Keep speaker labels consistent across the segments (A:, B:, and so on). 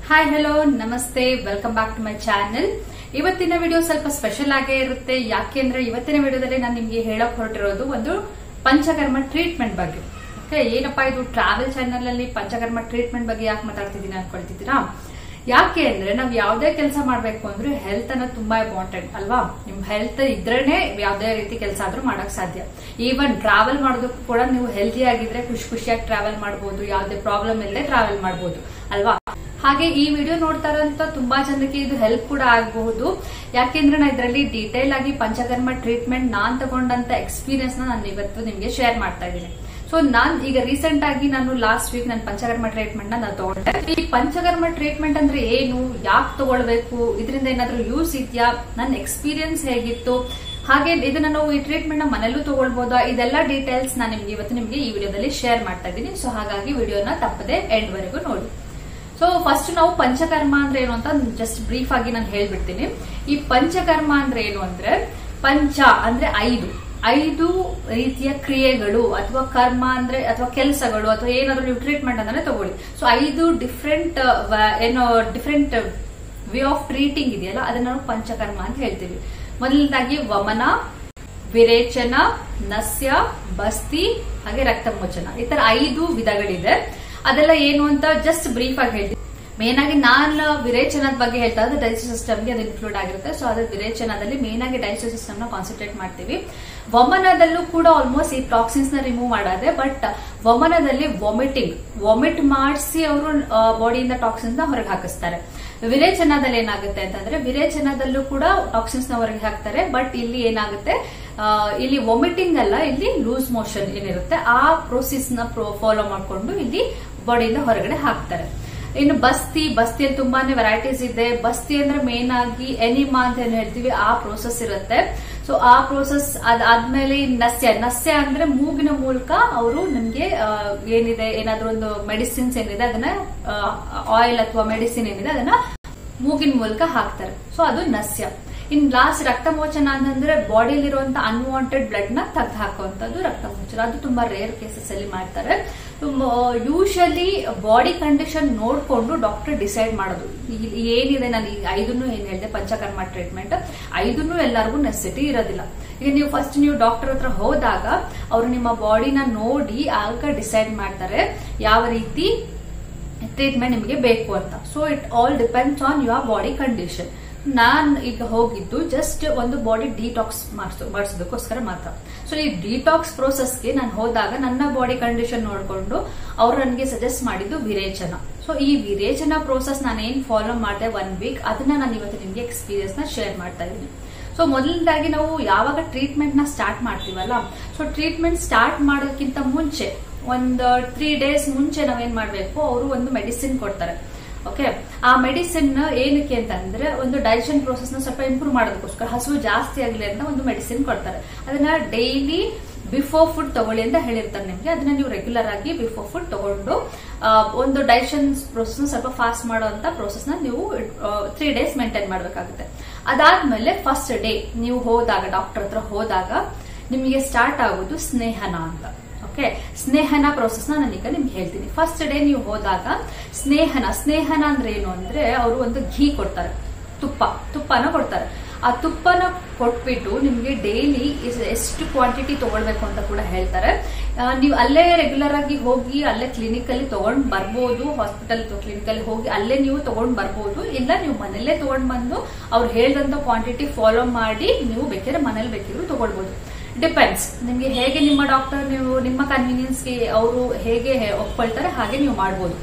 A: hi hello ನಮಸ್ತೆ welcome back to my channel ಇವತ್ತಿನ video ಸ್ವಲ್ಪ ಸ್ಪೆಷಲ್ ಆಗೇ ಇರುತ್ತೆ ಯಾಕೆಂದ್ರೆ ಇವತ್ತಿನ ವಿಡಿಯೋದಲ್ಲಿ ನಾನು ನಿಮ್ಗೆ ಹೇಳಕ್ ಹೊರಟಿರೋದು ಒಂದು ಪಂಚಕರ್ಮ ಟ್ರೀಟ್ಮೆಂಟ್ ಬಗ್ಗೆ ಓಕೆ ಏನಪ್ಪಾ ಇದು ಟ್ರಾವೆಲ್ ಚಾನೆಲ್ ಅಲ್ಲಿ ಪಂಚಕರ್ಮ ಟ್ರೀಟ್ಮೆಂಟ್ ಬಗ್ಗೆ ಯಾಕೆ ಮಾತಾಡ್ತಿದ್ದೀನಿ ಅನ್ಕೊಳ್ತಿದ್ದೀರಾ ಯಾಕೆ ಅಂದ್ರೆ ನಾವ್ ಯಾವ್ದೇ ಕೆಲಸ ಮಾಡ್ಬೇಕು ಅಂದ್ರೆ ಹೆಲ್ತ್ ಅನ್ನೋದು ತುಂಬಾ ಇಂಪಾರ್ಟೆಂಟ್ ಅಲ್ವಾ ನಿಮ್ ಹೆಲ್ತ್ ಇದ್ರೇನೆ ಯಾವ್ದೇ ರೀತಿ ಕೆಲಸ ಆದ್ರೂ ಮಾಡಕ್ ಸಾಧ್ಯ ಈವನ್ ಟ್ರಾವೆಲ್ ಮಾಡೋದಕ್ಕೂ ಕೂಡ ನೀವು ಹೆಲ್ದಿ ಆಗಿದ್ರೆ ಖುಷಿ ಖುಷಿಯಾಗಿ ಟ್ರಾವೆಲ್ ಮಾಡಬಹುದು ಯಾವ್ದೇ ಪ್ರಾಬ್ಲಮ್ ಇಲ್ಲದೆ ಟ್ರಾವೆಲ್ ಮಾಡಬಹುದು ಅಲ್ವಾ ಹಾಗೆ ಈ ವಿಡಿಯೋ ನೋಡ್ತಾ ಇರೋಂತ ತುಂಬಾ ಜನಕ್ಕೆ ಇದು ಹೆಲ್ಪ್ ಕೂಡ ಆಗಬಹುದು ಯಾಕೆಂದ್ರೆ ನಾ ಇದರಲ್ಲಿ ಡೀಟೇಲ್ ಆಗಿ ಪಂಚಕರ್ಮ ಟ್ರೀಟ್ಮೆಂಟ್ ನಾನ್ ತಗೊಂಡಂತ ಎಕ್ಸ್ಪೀರಿಯನ್ಸ್ ನ ನಾನು ಇವತ್ತು ನಿಮ್ಗೆ ಶೇರ್ ಮಾಡ್ತಾ ಇದ್ದೀನಿ ಸೊ ನಾನ್ ಈಗ ರೀಸೆಂಟ್ ಆಗಿ ನಾನು ಲಾಸ್ಟ್ ವೀಕ್ ನನ್ನ ಪಂಚಕರ್ಮ ಟ್ರೀಟ್ಮೆಂಟ್ ನ ನಾನು ತಗೊಂಡೆ ಈ ಪಂಚಕರ್ಮ ಟ್ರೀಟ್ಮೆಂಟ್ ಅಂದ್ರೆ ಏನು ಯಾಕೆ ತಗೊಳ್ಬೇಕು ಇದರಿಂದ ಏನಾದ್ರೂ ಯೂಸ್ ಇದೆಯಾ ನನ್ನ ಎಕ್ಸ್ಪೀರಿಯನ್ಸ್ ಹೇಗಿತ್ತು ಹಾಗೆ ಇದನ್ನ ನಾವು ಈ ಟ್ರೀಟ್ಮೆಂಟ್ ನ ಮನೆಯಲ್ಲೂ ತಗೊಳ್ಬಹುದಾ ಇದೆಲ್ಲ ಡೀಟೇಲ್ಸ್ ನಾನು ನಿಮ್ಗೆ ಇವತ್ತು ನಿಮ್ಗೆ ಈ ವಿಡಿಯೋದಲ್ಲಿ ಶೇರ್ ಮಾಡ್ತಾ ಇದ್ದೀನಿ ಸೊ ಹಾಗಾಗಿ ವಿಡಿಯೋನ ತಪ್ಪದೆ ಎಂಡ್ ವರೆಗೂ ನೋಡಿ ಸೊ ಫಸ್ಟ್ ನಾವು ಪಂಚಕರ್ಮ ಅಂದ್ರೆ ಏನು ಅಂತ ಜಸ್ಟ್ ಬ್ರೀಫ್ ಆಗಿ ನಾನು ಹೇಳ್ಬಿಡ್ತೀನಿ ಈ ಪಂಚಕರ್ಮ ಅಂದ್ರೆ ಏನು ಅಂದ್ರೆ ಪಂಚ ಅಂದ್ರೆ ಐದು ಐದು ರೀತಿಯ ಕ್ರಿಯೆಗಳು ಅಥವಾ ಕರ್ಮ ಅಂದ್ರೆ ಅಥವಾ ಕೆಲಸಗಳು ಅಥವಾ ಏನಾದ್ರು ನೀವು ಟ್ರೀಟ್ಮೆಂಟ್ ಅಂದ್ರೆ ತಗೊಳ್ಳಿ ಸೊ ಐದು ಡಿಫ್ರೆಂಟ್ ಏನೋ ಡಿಫ್ರೆಂಟ್ ವೇ ಆಫ್ ಟ್ರೀಟಿಂಗ್ ಇದೆಯಲ್ಲ ಅದನ್ನ ನಾವು ಪಂಚಕರ್ಮ ಅಂತ ಹೇಳ್ತೀವಿ ಮೊದಲನೇದಾಗಿ ವಮನ ವಿರೇಚನ ನಸ್ಯ ಬಸ್ತಿ ಹಾಗೆ ರಕ್ತಮೋಚನ ಈ ತರ ಐದು ವಿಧಗಳಿದೆ ಅದೆಲ್ಲ ಏನು ಅಂತ ಜಸ್ಟ್ ಬ್ರೀಫ್ ಆಗಿ ಹೇಳ್ತೀನಿ ಮೇನ್ ಆಗಿ ನಾನು ವಿರೇಚನದ ಬಗ್ಗೆ ಹೇಳ್ತಾ ಇದ್ದೆ ಡೈಜೆಸ್ಟ್ ಸಿಸ್ಟಮ್ಗೆ ಅದು ಇನ್ಕ್ಲೂಡ್ ಆಗಿರುತ್ತೆ ಸೊ ಅದ್ರ ವಿರೇಚನದಲ್ಲಿ ಮೇನ್ ಆಗಿ ಡೈಜೆಸ್ಟ್ ಸಿಸ್ಟಮ್ ನ ಕಾನ್ಸಂಟ್ರೇಟ್ ಮಾಡ್ತೀವಿ ವಮನದಲ್ಲೂ ಕೂಡ ಆಲ್ಮೋಸ್ಟ್ ಈ ಟಾಕ್ಸಿನ್ಸ್ ನ ರಿಮೂವ್ ಮಾಡಾದೆ ಬಟ್ ವಮನದಲ್ಲಿ ವಾಮಿಟಿಂಗ್ ವಾಮಿಟ್ ಮಾಡಿಸಿ ಅವರು ಬಾಡಿಯಿಂದ ಟಾಕ್ಸಿನ್ಸ್ ನ ಹೊರಗೆ ಹಾಕಿಸ್ತಾರೆ ವಿರೇಚನದಲ್ಲಿ ಏನಾಗುತ್ತೆ ಅಂತಂದ್ರೆ ವಿರೇಚನದಲ್ಲೂ ಕೂಡ ಟಾಕ್ಸಿನ್ಸ್ ನ ಹೊರಗೆ ಹಾಕ್ತಾರೆ ಬಟ್ ಇಲ್ಲಿ ಏನಾಗುತ್ತೆ ಇಲ್ಲಿ ವಾಮಿಟಿಂಗ್ ಅಲ್ಲ ಇಲ್ಲಿ ಲೂಸ್ ಮೋಷನ್ ಏನಿರುತ್ತೆ ಆ ಪ್ರೋಸೆಸ್ ನ ಫಾಲೋ ಮಾಡಿಕೊಂಡು ಇಲ್ಲಿ ಬಾಡಿಯಿಂದ ಹೊರಗಡೆ ಹಾಕ್ತಾರೆ ಇನ್ನು ಬಸ್ತಿ ಬಸ್ತಿಯಲ್ಲಿ ತುಂಬಾನೇ ವೆರೈಟೀಸ್ ಇದೆ ಬಸ್ತಿ ಅಂದ್ರೆ ಮೇನ್ ಆಗಿ ಎನಿಮಾ ಅಂತ ಏನ್ ಹೇಳ್ತೀವಿ ಆ ಪ್ರೋಸೆಸ್ ಇರುತ್ತೆ ಸೊ ಆ ಪ್ರೋಸೆಸ್ ಅದಾದ್ಮೇಲೆ ನಸ್ಯ ನಸ್ಯ ಅಂದ್ರೆ ಮೂಗಿನ ಮೂಲಕ ಅವರು ನಿಮ್ಗೆ ಏನಿದೆ ಏನಾದ್ರೂ ಒಂದು ಮೆಡಿಸಿನ್ಸ್ ಏನಿದೆ ಅದನ್ನ ಆಯಿಲ್ ಅಥವಾ ಮೆಡಿಸಿನ್ ಏನಿದೆ ಅದನ್ನ ಮೂಗಿನ ಮೂಲಕ ಹಾಕ್ತಾರೆ ಸೊ ಅದು ನಸ್ಯ ಇನ್ ಲಾಸ್ಟ್ ರಕ್ತಮೋಚನ ಅಂತಂದ್ರೆ ಬಾಡಿಲಿರುವಂತ ಅನ್ವಾಂಟೆಡ್ ಬ್ಲಡ್ ನ ತೆಗೆದು ಹಾಕುವಂತದ್ದು ರಕ್ತಮೋಚನ ಅದು ತುಂಬಾ ರೇರ್ ಕೇಸಸ್ ಅಲ್ಲಿ ಮಾಡ್ತಾರೆ ಯೂಶಲಿ ಬಾಡಿ ಕಂಡೀಷನ್ ನೋಡ್ಕೊಂಡು ಡಾಕ್ಟರ್ ಡಿಸೈಡ್ ಮಾಡೋದು ಏನಿದೆ ನಾನು ಈಗ ಐದನ್ನು ಏನ್ ಹೇಳಿದೆ ಪಂಚಕರ್ಮ ಟ್ರೀಟ್ಮೆಂಟ್ ಐದನ್ನು ಎಲ್ಲರಿಗೂ ನೆಸೆಸಿಟಿ ಇರೋದಿಲ್ಲ ಈಗ ನೀವು ಫಸ್ಟ್ ನೀವು ಡಾಕ್ಟರ್ ಹತ್ರ ಹೋದಾಗ ಅವರು ನಿಮ್ಮ ಬಾಡಿನ ನೋಡಿ ಆಗ ಡಿಸೈಡ್ ಮಾಡ್ತಾರೆ ಯಾವ ರೀತಿ ಟ್ರೀಟ್ಮೆಂಟ್ ನಿಮಗೆ ಬೇಕು ಅಂತ so it all depends on your body condition ನಾನ್ ಈಗ ಹೋಗಿದ್ದು ಜಸ್ಟ್ ಒಂದು ಬಾಡಿ ಡಿಟಾಕ್ಸ್ ಮಾಡಿಸೋ ಮಾಡಿಸೋದಕ್ಕೋಸ್ಕರ ಮಾತ್ರ ಸೊ ಈ ಡಿಟಾಕ್ಸ್ ಪ್ರೋಸೆಸ್ಗೆ ನಾನು ಹೋದಾಗ ನನ್ನ ಬಾಡಿ ಕಂಡೀಷನ್ ನೋಡಿಕೊಂಡು ಅವ್ರು ನನಗೆ ಸಜೆಸ್ಟ್ ಮಾಡಿದ್ದು ವಿರೇಚನ ಸೊ ಈ ವಿರೇಚನ ಪ್ರೋಸೆಸ್ ನಾನು ಏನ್ ಫಾಲೋ ಮಾಡಿದೆ ಒನ್ ವೀಕ್ ಅದನ್ನ ನಾನು ಇವತ್ತು ನಿಮ್ಗೆ ಎಕ್ಸ್ಪೀರಿಯನ್ಸ್ ನ ಶೇರ್ ಮಾಡ್ತಾ ಇದ್ದೀನಿ ಸೊ ಮೊದಲನೇದಾಗಿ ನಾವು ಯಾವಾಗ ಟ್ರೀಟ್ಮೆಂಟ್ ನ ಸ್ಟಾರ್ಟ್ ಮಾಡ್ತೀವಲ್ಲ ಸೊ ಟ್ರೀಟ್ಮೆಂಟ್ ಸ್ಟಾರ್ಟ್ ಮಾಡೋದಕ್ಕಿಂತ ಮುಂಚೆ ಒಂದು ತ್ರೀ ಡೇಸ್ ಮುಂಚೆ ನಾವೇನ್ ಮಾಡ್ಬೇಕು ಅವರು ಒಂದು ಮೆಡಿಸಿನ್ ಕೊಡ್ತಾರೆ ಓಕೆ ಆ ಮೆಡಿಸಿನ್ ಏನಕ್ಕೆ ಅಂತಂದ್ರೆ ಒಂದು ಡೈಜೆಷನ್ ಪ್ರೋಸೆಸ್ ನ ಸ್ವಲ್ಪ ಇಂಪ್ರೂವ್ ಮಾಡೋದಕ್ಕೋಸ್ಕರ ಹಸುವು ಜಾಸ್ತಿ ಆಗಲಿ ಅಂತ ಒಂದು ಮೆಡಿಸಿನ್ ಕೊಡ್ತಾರೆ ಅದನ್ನ ಡೈಲಿ ಬಿಫೋರ್ ಫುಡ್ ತಗೊಳ್ಳಿ ಅಂತ ಹೇಳಿರ್ತಾರೆ ನಿಮ್ಗೆ ಅದನ್ನ ನೀವು ರೆಗ್ಯುಲರ್ ಆಗಿ ಬಿಫೋರ್ ಫುಡ್ ತಗೊಂಡು ಒಂದು ಡೈಜೆಷನ್ ಪ್ರೋಸೆಸ್ ಸ್ವಲ್ಪ ಫಾಸ್ಟ್ ಮಾಡುವಂತ ಪ್ರೋಸೆಸ್ ನ ನೀವು ತ್ರೀ ಡೇಸ್ ಮೇಂಟೈನ್ ಮಾಡಬೇಕಾಗುತ್ತೆ ಅದಾದ್ಮೇಲೆ ಫಸ್ಟ್ ಡೇ ನೀವು ಹೋದಾಗ ಡಾಕ್ಟರ್ ಹತ್ರ ಹೋದಾಗ ನಿಮಗೆ ಸ್ಟಾರ್ಟ್ ಆಗೋದು ಸ್ನೇಹನ ಅಂತ ಓಕೆ ಸ್ನೇಹನ ಪ್ರೋಸೆಸ್ ನ ನಾನೀಗ ನಿಮ್ಗೆ ಹೇಳ್ತೀನಿ ಫಸ್ಟ್ ಡೇ ನೀವು ಹೋದಾಗ ಸ್ನೇಹನ ಸ್ನೇಹನ ಅಂದ್ರೆ ಏನು ಅಂದ್ರೆ ಅವರು ಒಂದು ಘೀ ಕೊಡ್ತಾರೆ ತುಪ್ಪ ತುಪ್ಪನ ಕೊಡ್ತಾರೆ ಆ ತುಪ್ಪನ ಕೊಟ್ಬಿಟ್ಟು ನಿಮ್ಗೆ ಡೈಲಿ ಎಷ್ಟು ಕ್ವಾಂಟಿಟಿ ತಗೊಳ್ಬೇಕು ಅಂತ ಕೂಡ ಹೇಳ್ತಾರೆ ನೀವು ಅಲ್ಲೇ ರೆಗ್ಯುಲರ್ ಆಗಿ ಹೋಗಿ ಅಲ್ಲೇ ಕ್ಲಿನಿಕ್ ಅಲ್ಲಿ ತಗೊಂಡ್ ಬರ್ಬೋದು ಹಾಸ್ಪಿಟಲ್ ಕ್ಲಿನಿಕ್ ಅಲ್ಲಿ ಹೋಗಿ ಅಲ್ಲೇ ನೀವು ತಗೊಂಡ್ ಬರ್ಬೋದು ಇಲ್ಲ ನೀವು ಮನೆಯಲ್ಲೇ ತಗೊಂಡ್ ಬಂದು ಅವ್ರು ಹೇಳ್ದಂತ ಕ್ವಾಂಟಿಟಿ ಫಾಲೋ ಮಾಡಿ ನೀವು ಬೇಕಾದ್ರೆ ಮನೇಲಿ ಬೇಕಿದ್ರು ತಗೊಳ್ಬಹುದು ಡಿಪೆಂಡ್ಸ್ ನಿಮ್ಗೆ ಹೇಗೆ ನಿಮ್ಮ ಡಾಕ್ಟರ್ ನೀವು ನಿಮ್ಮ ಕನ್ವೀನಿಯನ್ಸ್ಗೆ ಅವರು ಹೇಗೆ ಒಪ್ಕೊಳ್ತಾರೆ ಹಾಗೆ ನೀವು ಮಾಡ್ಬೋದು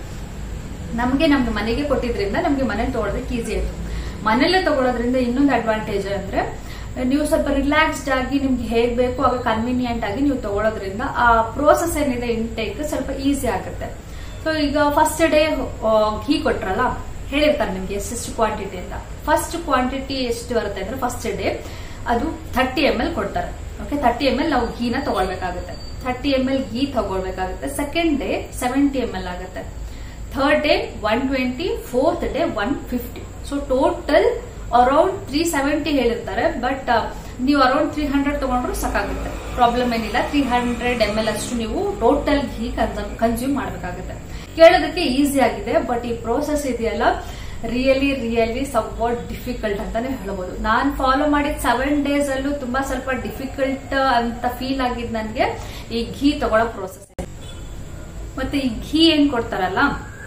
A: ನಮಗೆ ನಮ್ಗೆ ಮನೆಗೆ ಕೊಟ್ಟಿದ್ರಿಂದ ನಮ್ಗೆ ಮನೇಲಿ ತಗೊಳೋದಕ್ಕೆ ಈಸಿ ಆಯ್ತು ಮನೆಯಲ್ಲೇ ತಗೊಳ್ಳೋದ್ರಿಂದ ಇನ್ನೊಂದು ಅಡ್ವಾಂಟೇಜ್ ಅಂದ್ರೆ ನೀವು ಸ್ವಲ್ಪ ರಿಲ್ಯಾಕ್ಸ್ಡ್ ಆಗಿ ನಿಮ್ಗೆ ಹೇಗ್ ಬೇಕು ಆಗ ಕನ್ವೀನಿಯಂಟ್ ಆಗಿ ನೀವು ತಗೊಳ್ಳೋದ್ರಿಂದ ಆ ಪ್ರೋಸೆಸ್ ಏನಿದೆ ಇಂಟೇಕ್ ಸ್ವಲ್ಪ ಈಸಿ ಆಗುತ್ತೆ ಸೊ ಈಗ ಫಸ್ಟ್ ಡೇ ಘೀ ಕೊಟ್ರಲ್ಲ ಹೇಳಿರ್ತಾರೆ ನಿಮ್ಗೆ ಎಷ್ಟೆಷ್ಟು ಕ್ವಾಂಟಿಟಿ ಅಂತ ಫಸ್ಟ್ ಕ್ವಾಂಟಿಟಿ ಎಷ್ಟು ಬರುತ್ತೆ ಅಂದ್ರೆ ಫಸ್ಟ್ ಡೇ ಅದು ಥರ್ಟಿ ಎಮ್ ಎಲ್ ಕೊಡ್ತಾರೆ ಓಕೆ ಥರ್ಟಿ ಎಮ್ ಎಲ್ ನಾವು ಘೀನ ತಗೊಳ್ಬೇಕಾಗುತ್ತೆ ಥರ್ಟಿ ಎಮ್ ಎಲ್ ಘೀ ತಗೊಳ್ಬೇಕಾಗುತ್ತೆ second day seventy M L ಆಗುತ್ತೆ third day one twenty fourth day one fifty so total around three seventy ಹೇಳಿರ್ತಾರೆ but ನೀವು around three hundred ತಗೊಂಡ್ರು ಸಾಕಾಗುತ್ತೆ ಪ್ರಾಬ್ಲಮ್ ಏನಿಲ್ಲ ತ್ರೀ ಹಂಡ್ರೆಡ್ ಎಮ್ ಎಲ್ ಅಷ್ಟು ನೀವು total ಘೀ consume ಮಾಡಬೇಕಾಗುತ್ತೆ ಕೇಳೋದಕ್ಕೆ ಈಸಿ ಆಗಿದೆ ಬಟ್ ಈ ಪ್ರೋಸೆಸ್ ಇದೆಯಲ್ಲ ರಿಯಲಿ ರಿಯಲಿ ಸಮ್ವಾಟ್ ಡಿಫಿಕಲ್ಟ್ ಅಂತಾನೆ ಹೇಳ್ಬೋದು ನಾನ್ ಫಾಲೋ ಮಾಡಿದ ಸೆವೆನ್ ಡೇಸ್ ಅಲ್ಲೂ ತುಂಬಾ ಸ್ವಲ್ಪ ಡಿಫಿಕಲ್ಟ್ ಅಂತ ಫೀಲ್ ಆಗಿದ್ ನನ್ಗೆ ಈ ಘೀ ತಗೊಳ್ಳೋ ಪ್ರೋಸೆಸ್ ಮತ್ತೆ ಈ ಘೀ ಏನ್ ಕೊಡ್ತಾರಲ್ಲ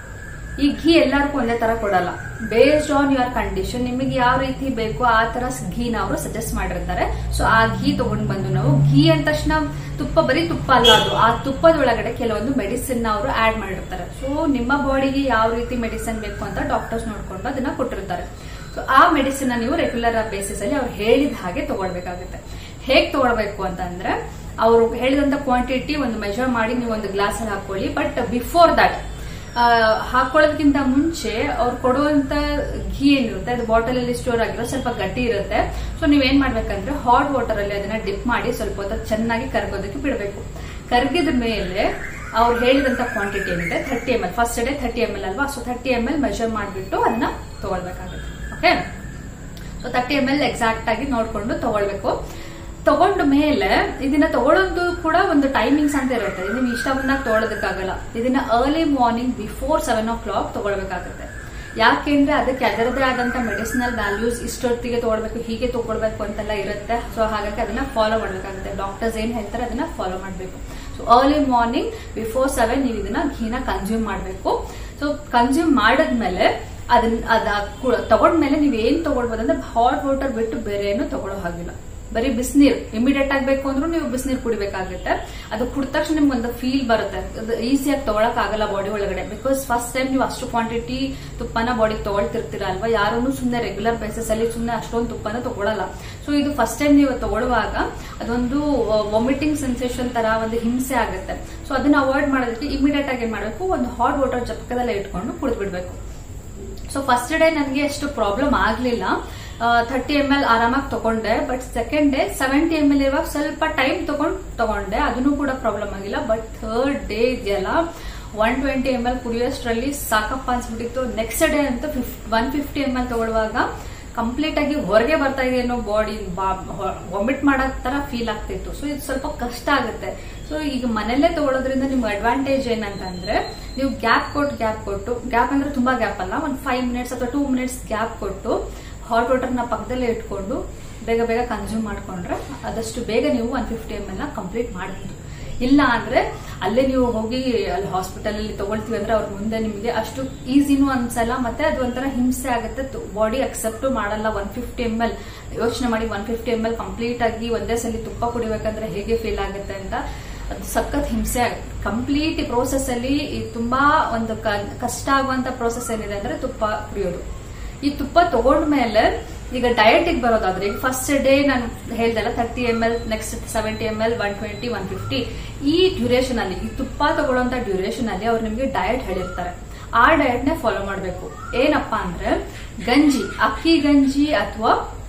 A: ಈ ಘೀ ಎಲ್ಲರಿಗೂ ಒಂದೇ ತರ ಕೊಡಲ್ಲ ಬೇಸ್ಡ್ ಆನ್ ಯುವರ್ ಕಂಡೀಷನ್ ನಿಮಗೆ ಯಾವ ರೀತಿ ಬೇಕು ಆ ತರ ಘೀನ ಅವರು ಸಜೆಸ್ಟ್ ಮಾಡಿರ್ತಾರೆ ಸೊ ಆ ಘೀ ತಗೊಂಡ್ ಬಂದು ನಾವು ಘೀ ಅಂದ ತಕ್ಷಣ ತುಪ್ಪ ಬರೀ ತುಪ್ಪ ಅಲ್ಲ ಅದು ಆ ತುಪ್ಪದ ಒಳಗಡೆ ಕೆಲವೊಂದು ಮೆಡಿಸಿನ್ ಅವರು ಆಡ್ ಮಾಡಿರ್ತಾರೆ ಸೊ ನಿಮ್ಮ ಬಾಡಿಗೆ ಯಾವ ರೀತಿ ಮೆಡಿಸಿನ್ ಬೇಕು ಅಂತ ಡಾಕ್ಟರ್ಸ್ ನೋಡ್ಕೊಂಡು ಅದನ್ನ ಕೊಟ್ಟಿರ್ತಾರೆ ಸೊ ಆ ಮೆಡಿಸಿನ್ ನೀವು ರೆಗ್ಯುಲರ್ ಬೇಸಿಸ್ ಅಲ್ಲಿ ಅವ್ರು ಹೇಳಿದ ಹಾಗೆ ತಗೊಳ್ಬೇಕಾಗುತ್ತೆ ಹೇಗ್ ತಗೊಳ್ಬೇಕು ಅಂತಂದ್ರೆ ಅವರು ಹೇಳಿದಂತ ಕ್ವಾಂಟಿಟಿ ಒಂದು ಮೆಜರ್ ಮಾಡಿ ನೀವು ಒಂದು ಗ್ಲಾಸ್ ಅಲ್ಲಿ ಹಾಕೊಳ್ಳಿ ಬಟ್ ಬಿಫೋರ್ ದಟ್ ಹಾಕೊಳ್ಳೋದಕ್ಕಿಂತ ಮುಂಚೆ ಅವ್ರು ಕೊಡುವಂತ ಘೀ ಏನಿರುತ್ತೆ ಅದು ಬಾಟಲ್ ಅಲ್ಲಿ ಸ್ಟೋರ್ ಆಗಿರೋ ಸ್ವಲ್ಪ ಗಟ್ಟಿ ಇರುತ್ತೆ ಸೊ ನೀವೇನ್ ಮಾಡ್ಬೇಕಂದ್ರೆ ಹಾಟ್ ವಾಟರ್ ಅಲ್ಲಿ ಅದನ್ನ ಡಿಪ್ ಮಾಡಿ ಸ್ವಲ್ಪ ಹೊತ್ತು ಚೆನ್ನಾಗಿ ಕರ್ಗೋದಕ್ಕೆ ಬಿಡಬೇಕು ಕರ್ಗಿದ ಮೇಲೆ ಅವ್ರು ಹೇಳಿದಂತ ಕ್ವಾಂಟಿಟಿ ಏನಿದೆ thirty M L first day thirty M L ಅಲ್ವಾ so thirty M L measure ಮಾಡಿಬಿಟ್ಟು ಅದನ್ನ ತಗೊಳ್ಬೇಕಾಗುತ್ತೆ okay so thirty M L exact ಆಗಿ ನೋಡ್ಕೊಂಡು ತಗೊಳ್ಬೇಕು ತಗೊಂಡ ಮೇಲೆ ಇದನ್ನ ತಗೊಳ್ಳೋದು ಕೂಡ ಒಂದು ಟೈಮಿಂಗ್ಸ್ ಅಂತ ಇರುತ್ತೆ ಇದನ್ನ ಇಷ್ಟ ಬಂದಾಗ ತಗೊಳ್ಳೋದಕ್ಕಾಗಲ್ಲ ಇದನ್ನ early morning before seven o'clock ತಗೊಳ್ಬೇಕಾಗುತ್ತೆ ಯಾಕೆಂದ್ರೆ ಅದಕ್ಕೆ ಅದರದೇ ಆದಂತ ಮೆಡಿಸಿನಲ್ ವ್ಯಾಲ್ಯೂಸ್ ಇಷ್ಟೊತ್ತಿಗೆ ತಗೊಳ್ಬೇಕು ಹೀಗೆ ತಗೊಳ್ಬೇಕು ಅಂತೆಲ್ಲ ಇರುತ್ತೆ ಸೊ ಹಾಗಾಗಿ ಅದನ್ನ ಫಾಲೋ ಮಾಡ್ಬೇಕಾಗುತ್ತೆ ಡಾಕ್ಟರ್ಸ್ ಏನ್ ಹೇಳ್ತಾರೆ ಅದನ್ನ ಫಾಲೋ ಮಾಡಬೇಕು so early morning before seven ನೀವು ಇದನ್ನ ಘೀನ ಕನ್ಸ್ಯೂಮ್ ಮಾಡಬೇಕು ಸೊ ಕನ್ಸ್ಯೂಮ್ ಮಾಡಿದ್ಮೇಲೆ ಅದನ್ನ ಅದ ತಗೊಂಡ್ಮೇಲೆ ನೀವು ಏನ್ ತಗೊಳ್ಬೋದು ಅಂದ್ರೆ ಹಾಟ್ ವಾಟರ್ ಬಿಟ್ಟು ಬೇರೆ ಏನು ತಗೊಳ್ಳೋ ಹಾಗಿಲ್ಲ ಬರೀ ಬಿಸಿನೀರು ಇಮಿಡಿಯೇಟ್ ಆಗಬೇಕು ಅಂದ್ರೂ ನೀವು ಬಿಸಿನೀರು ಕುಡಿಬೇಕಾಗುತ್ತೆ ಅದು ಕುಡಿದ ತಕ್ಷಣ ನಿಮ್ಗೆ ಒಂದು ಫೀಲ್ ಬರುತ್ತೆ ಅದು ಈಸಿಯಾಗಿ ತಗೊಳಕ್ ಆಗಲ್ಲ ಬಾಡಿ ಒಳಗಡೆ ಬಿಕಾಸ್ ಫಸ್ಟ್ ಟೈಮ್ ನೀವು ಅಷ್ಟು ಕ್ವಾಂಟಿಟಿ ತುಪ್ಪನ ಬಾಡಿಗೆ ತಗೊಳ್ತಿರ್ತೀರ ಅಲ್ವಾ ಯಾರೂ ಸುಮ್ಮನೆ ರೆಗ್ಯುಲರ್ ಬೇಸಿಸ್ ಅಲ್ಲಿ ಸುಮ್ಮನೆ ಅಷ್ಟೊಂದು ತುಪ್ಪನ ತಗೊಳಲ್ಲ ಸೊ ಇದು ಫಸ್ಟ್ ಟೈಮ್ ನೀವು ತಗೊಳ್ಳುವಾಗ ಅದೊಂದು ವಾಮಿಟಿಂಗ್ ಸೆನ್ಸೇಷನ್ ತರ ಒಂದು ಹಿಂಸೆ ಆಗುತ್ತೆ ಸೊ ಅದನ್ನ ಅವಾಯ್ಡ್ ಮಾಡೋದಕ್ಕೆ ಇಮಿಡಿಯೇಟ್ ಆಗಿ ಏನ್ ಮಾಡಬೇಕು ಒಂದು ಹಾಟ್ ವಾಟರ್ ಜಪಕದಲ್ಲೇ ಇಟ್ಕೊಂಡು ಕುಡಿದು ಬಿಡ್ಬೇಕು ಸೊ ಫಸ್ಟ್ ಡೇ ನನಗೆ ಅಷ್ಟು ಪ್ರಾಬ್ಲಮ್ ಆಗ್ಲಿಲ್ಲ ಥರ್ಟಿ ಎಮ್ ಎಲ್ ಆರಾಮಾಗಿ ತಗೊಂಡೆ but second day seventy M L ಇರುವಾಗ ಸ್ವಲ್ಪ ಟೈಮ್ ತಗೊಂಡು ತಗೊಂಡೆ ಅದನ್ನು ಕೂಡ ಪ್ರಾಬ್ಲಮ್ ಆಗಿಲ್ಲ ಬಟ್ ಥರ್ಡ್ ಡೇ ಇದೆಯಲ್ಲ ಒನ್ ಟ್ವೆಂಟಿ ಎಮ್ ಎಲ್ ಕುಡಿಯೋಷ್ಟರಲ್ಲಿ ಸಾಕಪ್ಪ ಅನ್ಸ್ಬಿಟ್ಟಿತ್ತು ನೆಕ್ಸ್ಟ್ ಡೇ ಅಂತೂ ಒನ್ ಫಿಫ್ಟಿ ಎಮ್ ಎಲ್ ತಗೊಳ್ಳುವಾಗ ಕಂಪ್ಲೀಟ್ ಆಗಿ ಹೊರಗೆ ಬರ್ತಾ ಇದೆ ಅನ್ನೋ ಬಾಡಿ ವಾಮಿಟ್ ಮಾಡೋ ತರ ಫೀಲ್ ಆಗ್ತಿತ್ತು ಸೊ ಇದು ಸ್ವಲ್ಪ ಕಷ್ಟ ಆಗುತ್ತೆ ಸೊ ಈಗ ಮನೆಯಲ್ಲೇ ತಗೊಳ್ಳೋದ್ರಿಂದ ನಿಮ್ಗೆ ಅಡ್ವಾಂಟೇಜ್ ಏನಂತಂದ್ರೆ ನೀವು ಗ್ಯಾಪ್ ಕೊಟ್ಟು ಗ್ಯಾಪ್ ಕೊಟ್ಟು ಗ್ಯಾಪ್ ಅಂದ್ರೆ ತುಂಬಾ ಗ್ಯಾಪ್ ಅಲ್ಲ ಒಂದು ಫೈವ್ ಮಿನಿಟ್ಸ್ ಅಥವಾ ಟೂ ಮಿನಿಟ್ಸ್ ಗ್ಯಾಪ್ ಕೊಟ್ಟು ಹಾಟ್ ವಾಟರ್ನ ಪಕ್ಕದಲ್ಲೇ ಇಟ್ಕೊಂಡು ಬೇಗ ಬೇಗ ಕನ್ಸ್ಯೂಮ್ ಮಾಡ್ಕೊಂಡ್ರೆ ಆದಷ್ಟು ಬೇಗ ನೀವು ಒನ್ ಫಿಫ್ಟಿ ಎಮ್ ಎಲ್ ನ ಕಂಪ್ಲೀಟ್ ಮಾಡಬಹುದು ಇಲ್ಲ ಅಂದ್ರೆ ಅಲ್ಲೇ ನೀವು ಹೋಗಿ ಅಲ್ಲಿ ಹಾಸ್ಪಿಟಲ್ ಅಲ್ಲಿ ತಗೊಳ್ತೀವಿ ಅಂದ್ರೆ ಅವ್ರ ಮುಂದೆ ನಿಮಗೆ ಅಷ್ಟು ಈಸಿನೂ ಅನ್ಸಲ್ಲ ಮತ್ತೆ ಅದು ಒಂಥರ ಹಿಂಸೆ ಆಗುತ್ತೆ ಬಾಡಿ ಅಕ್ಸೆಪ್ಟ್ ಮಾಡಲ್ಲ ಒನ್ ಫಿಫ್ಟಿ ಎಮ್ ಎಲ್ ಯೋಚನೆ ಮಾಡಿ one fifty M L complete ಆಗಿ ಒಂದೇ ಸಲ ತುಪ್ಪ ಕುಡಿಬೇಕಂದ್ರೆ ಹೇಗೆ ಫೀಲ್ ಆಗುತ್ತೆ ಅಂತ ಅದು ಸಖತ್ ಹಿಂಸೆ ಆಗುತ್ತೆ ಕಂಪ್ಲೀಟ್ ಪ್ರೋಸೆಸ್ ಅಲ್ಲಿ ತುಂಬಾ ಒಂದು ಕಷ್ಟ ಆಗುವಂತ ಪ್ರೋಸೆಸ್ ಏನಿದೆ ಅಂದ್ರೆ ತುಪ್ಪ ಕುಡಿಯೋದು ಈ ತುಪ್ಪ ತಗೊಂಡ್ಮೇಲೆ ಈಗ ಡಯಟಿಗೆ ಬರೋದಾದ್ರೆ ಈಗ ಫಸ್ಟ್ ಡೇ ನಾನು ಹೇಳ್ದಲ್ಲ thirty M L next seventy M L one twenty one fifty ಈ ಡ್ಯೂರೇಷನ್ ಅಲ್ಲಿ ಈ ತುಪ್ಪ ತಗೊಳ್ಳೋಂತ ಡ್ಯೂರೇಷನ್ ಅಲ್ಲಿ ಅವ್ರು ನಿಮ್ಗೆ ಡಯಟ್ ಹೇಳಿರ್ತಾರೆ ಆ ಡಯಟ್ ನೇ ಫಾಲೋ ಮಾಡಬೇಕು ಏನಪ್ಪಾ ಅಂದ್ರೆ ಗಂಜಿ ಅಕ್ಕಿ ಗಂಜಿ ಅಥವಾ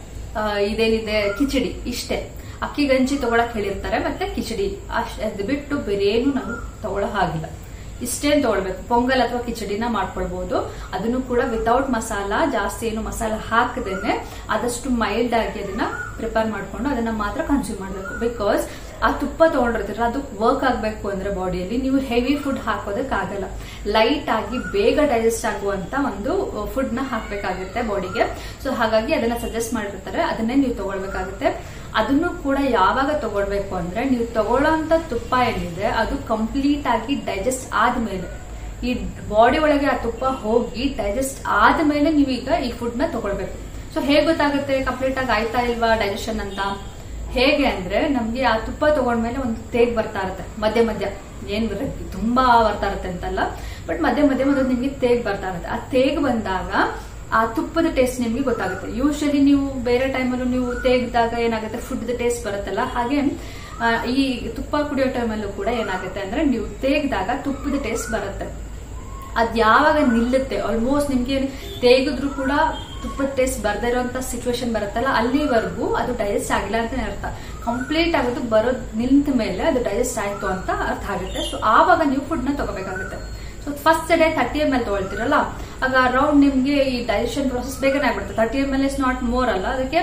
A: ಇದೇನಿದೆ ಕಿಚಡಿ ಇಷ್ಟೇ ಅಕ್ಕಿ ಗಂಜಿ ತಗೊಳಕ್ ಹೇಳಿರ್ತಾರೆ ಮತ್ತೆ ಕಿಚಡಿ ಅದ್ ಬಿಟ್ಟು ಬೇರೇನು ನಾವು ತಗೊಳ್ಳೋ ಹಾಗಿಲ್ಲ ಇಷ್ಟೇನ್ ತಗೊಳ್ಬೇಕು ಪೊಂಗಲ್ ಅಥವಾ ಕಿಚಡಿನ ಮಾಡ್ಕೊಳ್ಬಹುದು ಅದನ್ನು ಕೂಡ ವಿತೌಟ್ ಮಸಾಲ ಜಾಸ್ತಿ ಏನು ಮಸಾಲ ಹಾಕದೇನೆ ಆದಷ್ಟು ಮೈಲ್ಡ್ ಆಗಿ ಅದನ್ನ ಪ್ರಿಪೇರ್ ಮಾಡ್ಕೊಂಡು ಅದನ್ನ ಮಾತ್ರ ಕನ್ಸ್ಯೂಮ್ ಮಾಡಬೇಕು ಬಿಕಾಸ್ ಆ ತುಪ್ಪ ತಗೊಂಡಿರ್ತೀರ ಅದು ವರ್ಕ್ ಆಗಬೇಕು ಅಂದ್ರೆ ಬಾಡಿಯಲ್ಲಿ ನೀವು ಹೆವಿ ಫುಡ್ ಹಾಕೋದಕ್ಕಾಗಲ್ಲ ಲೈಟ್ ಆಗಿ ಬೇಗ ಡೈಜೆಸ್ಟ್ ಆಗುವಂತ ಒಂದು ಫುಡ್ ನ ಹಾಕ್ಬೇಕಾಗುತ್ತೆ ಬಾಡಿಗೆ ಸೊ ಹಾಗಾಗಿ ಅದನ್ನ ಸಜೆಸ್ಟ್ ಮಾಡಿರ್ತಾರೆ ಅದನ್ನೇ ನೀವು ತಗೊಳ್ಬೇಕಾಗುತ್ತೆ ಅದನ್ನು ಕೂಡ ಯಾವಾಗ ತಗೊಳ್ಬೇಕು ಅಂದ್ರೆ ನೀವು ತಗೊಳ್ಳೋಂತ ತುಪ್ಪ ಏನಿದೆ ಅದು ಕಂಪ್ಲೀಟ್ ಆಗಿ ಡೈಜೆಸ್ಟ್ ಆದ್ಮೇಲೆ ಈ ಬಾಡಿ ಒಳಗೆ ಆ ತುಪ್ಪ ಹೋಗಿ ಡೈಜೆಸ್ಟ್ ಆದ್ಮೇಲೆ ನೀವೀಗ ಈ ಫುಡ್ ನ ತಗೊಳ್ಬೇಕು ಸೊ ಹೇಗೆ ಗೊತ್ತಾಗುತ್ತೆ ಕಂಪ್ಲೀಟ್ ಆಗಿ ಆಯ್ತಾ ಇಲ್ವಾ ಡೈಜೆಷನ್ ಅಂತ ಹೇಗೆ ಅಂದ್ರೆ ನಮ್ಗೆ ಆ ತುಪ್ಪ ತಗೊಂಡ್ಮೇಲೆ ಒಂದು ತೇಗ್ ಬರ್ತಾ ಇರುತ್ತೆ ಮಧ್ಯ ಮಧ್ಯ ಏನ್ ಬರುತ್ತೆ ತುಂಬಾ ಬರ್ತಾ ಇರುತ್ತೆ ಅಂತಲ್ಲ ಬಟ್ ಮಧ್ಯ ಮಧ್ಯ ಮಧ್ಯ ನಿಮ್ಗೆ ತೇಗ್ ಬರ್ತಾ ಇರುತ್ತೆ ಆ ತೇಗ್ ಬಂದಾಗ ಆ ತುಪ್ಪದ ಟೇಸ್ಟ್ ನಿಮ್ಗೆ ಗೊತ್ತಾಗುತ್ತೆ ಯೂಶಲಿ ನೀವು ಬೇರೆ ಟೈಮಲ್ಲೂ ನೀವು ತೇಗ್ದಾಗ ಏನಾಗುತ್ತೆ ಫುಡ್ ಟೇಸ್ಟ್ ಬರುತ್ತಲ್ಲ ಹಾಗೆ ಈ ತುಪ್ಪ ಕುಡಿಯೋ ಟೈಮಲ್ಲೂ ಕೂಡ ಏನಾಗುತ್ತೆ ಅಂದ್ರೆ ನೀವು ತೇಗ್ದಾಗ ತುಪ್ಪದ ಟೇಸ್ಟ್ ಬರುತ್ತೆ ಅದ್ ಯಾವಾಗ ನಿಲ್ಲುತ್ತೆ ಆಲ್ಮೋಸ್ಟ್ ನಿಮ್ಗೆ ತೇಗಿದ್ರು ಕೂಡ ತುಪ್ಪದ ಟೇಸ್ಟ್ ಬರ್ದೇ ಇರೋಂತ ಸಿಚುವೇಶನ್ ಬರುತ್ತಲ್ಲ ಅಲ್ಲಿವರೆಗೂ ಅದು ಡೈಜೆಸ್ಟ್ ಆಗಿಲ್ಲ ಅಂತ ಅರ್ಥ ಕಂಪ್ಲೀಟ್ ಆಗೋದು ಬರೋದ್ ನಿಂತ ಮೇಲೆ ಅದು ಡೈಜೆಸ್ಟ್ ಆಯ್ತು ಅಂತ ಅರ್ಥ ಆಗುತ್ತೆ ಸೊ ಆವಾಗ ನೀವು ಫುಡ್ ನ ತಗೋಬೇಕಾಗುತ್ತೆ so first day thirty M L ತಗೊಳ್ತೀರಲ್ಲ ಆಗ ಅರೌಂಡ್ ನಿಮ್ಗೆ ಈ ಡೈಜೆಷನ್ ಪ್ರೊಸೆಸ್ ಬೇಗನೆ ಆಗ್ಬಿಡುತ್ತೆ thirty M L is not more ಅಲ್ಲ ಅದಕ್ಕೆ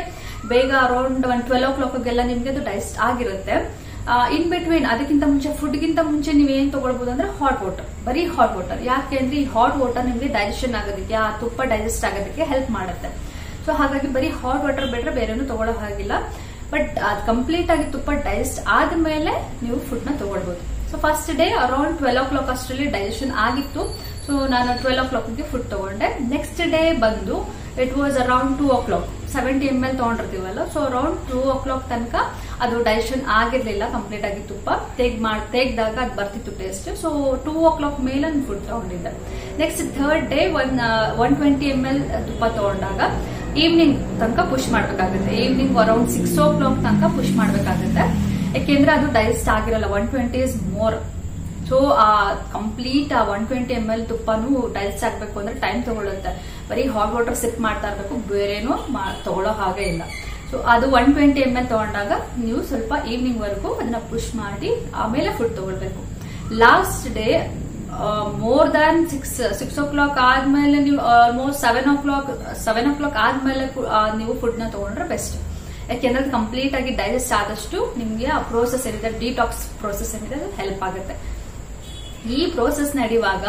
A: ಬೇಗ ಅರೌಂಡ್ ಒನ್ ಟ್ವೆಲ್ ಓ ಕ್ಲಾಕ್ಗೆಲ್ಲ ನಿಮ್ಗೆ ಅದು ಡೈಜೆಸ್ಟ್ ಆಗಿರುತ್ತೆ ಇನ್ ಬಿಟ್ವೀನ್ ಅದಕ್ಕಿಂತ ಮುಂಚೆ ಫುಡ್ಗಿಂತ ಮುಂಚೆ ನೀವು ಏನ್ ತಗೊಳ್ಬಹುದು ಅಂದ್ರೆ ಹಾಟ್ ವಾಟರ್ ಬರೀ ಹಾಟ್ ವಾಟರ್ ಯಾಕೆ ಅಂದ್ರೆ ಈ ಹಾಟ್ ವಾಟರ್ ನಿಮ್ಗೆ ಡೈಜೆಷನ್ ಆಗೋದಕ್ಕೆ ಆ ತುಪ್ಪ ಡೈಜೆಸ್ಟ್ ಆಗೋದಕ್ಕೆ ಹೆಲ್ಪ್ ಮಾಡುತ್ತೆ ಸೊ ಹಾಗಾಗಿ ಬರೀ ಹಾಟ್ ವಾಟರ್ ಬಿಟ್ರೆ ಬೇರೆನೂ ತಗೊಳ್ಳೋ ಹಾಗಿಲ್ಲ ಬಟ್ ಅದು ಕಂಪ್ಲೀಟ್ ಆಗಿ ತುಪ್ಪ ಡೈಜೆಸ್ಟ್ ಆದ್ಮೇಲೆ ನೀವು ಫುಡ್ ನ ತಗೊಳ್ಬಹುದು so first day around twelve o'clock ಅಷ್ಟರಲ್ಲಿ ಡೈಜೆಷನ್ ಆಗಿತ್ತು ಸೊ ನಾನು ಟ್ವೆಲ್ ಓ ಕ್ಲಾಕ್ಗೆ ಫುಡ್ ತಗೊಂಡೆ ನೆಕ್ಸ್ಟ್ ಡೇ ಬಂದು it was around two o'clock seventy M L ತಗೊಂಡಿರ್ತೀವಲ್ಲ so around two o'clock ತನಕ ಅದು ಡೈಜೆಷನ್ ಆಗಿರ್ಲಿಲ್ಲ ಕಂಪ್ಲೀಟ್ ಆಗಿ ತುಪ್ಪ ತೆಗ್ ಮಾಡಿ ತೆಗ್ದಾಗ ಅದು ಬರ್ತಿತ್ತು taste so two o'clock ಮೇಲೆ ಫುಡ್ ತಗೊಂಡಿದ್ದೆ next third day one one twenty M L ತುಪ್ಪ ತಗೊಂಡಾಗ ಈವ್ನಿಂಗ್ ತನಕ ಪುಷ್ ಮಾಡ್ಬೇಕಾಗುತ್ತೆ evening around six o'clock ತನಕ ಪುಷ್ ಮಾಡ್ಬೇಕಾಗುತ್ತೆ ಯಾಕೆಂದ್ರೆ ಅದು ಡೈಜೆಸ್ಟ್ ಆಗಿರಲ್ಲ one twenty is more so ಆ ಕಂಪ್ಲೀಟ್ ಆ ಒನ್ ಟ್ವೆಂಟಿ ಎಮ್ ಎಲ್ ತುಪ್ಪನೂ ಡೈಜೆಸ್ಟ್ ಆಗ್ಬೇಕು ಅಂದ್ರೆ ಟೈಮ್ ತಗೊಳುತ್ತೆ ಬರೀ ಹಾಟ್ ವಾಟರ್ ಸಿಪ್ ಮಾಡ್ತಾ ಇರ್ಬೇಕು ಬೇರೇನೂ ತಗೊಳ್ಳೋ ಹಾಗೆ ಇಲ್ಲ ಸೊ ಅದು ಒನ್ ಟ್ವೆಂಟಿ ಎಮ್ ಎಲ್ ತಗೊಂಡಾಗ ನೀವು ಸ್ವಲ್ಪ ಈವ್ನಿಂಗ್ ವರೆಗೂ ಅದನ್ನ ಪುಷ್ ಮಾಡಿ ಆಮೇಲೆ ಫುಡ್ ತಗೊಳ್ಬೇಕು last day more than six six o'clock ಆದ್ಮೇಲೆ ನೀವು almost seven o'clock seven o'clock ಆದ್ಮೇಲೆ ನೀವು ಫುಡ್ ನ ತಗೊಂಡ್ರೆ ಬೆಸ್ಟ್ ಯಾಕೆಂದ್ರೆ ಅದು ಕಂಪ್ಲೀಟ್ ಆಗಿ ಡೈಜೆಸ್ಟ್ ಆದಷ್ಟು ನಿಮ್ಗೆ ಆ ಪ್ರೋಸೆಸ್ ಏನಿದೆ ಡಿಟಾಕ್ಸ್ ಪ್ರೋಸೆಸ್ ಏನಿದೆ ಅದು ಹೆಲ್ಪ್ ಆಗುತ್ತೆ ಈ ಪ್ರೋಸೆಸ್ ನಡೆಯುವಾಗ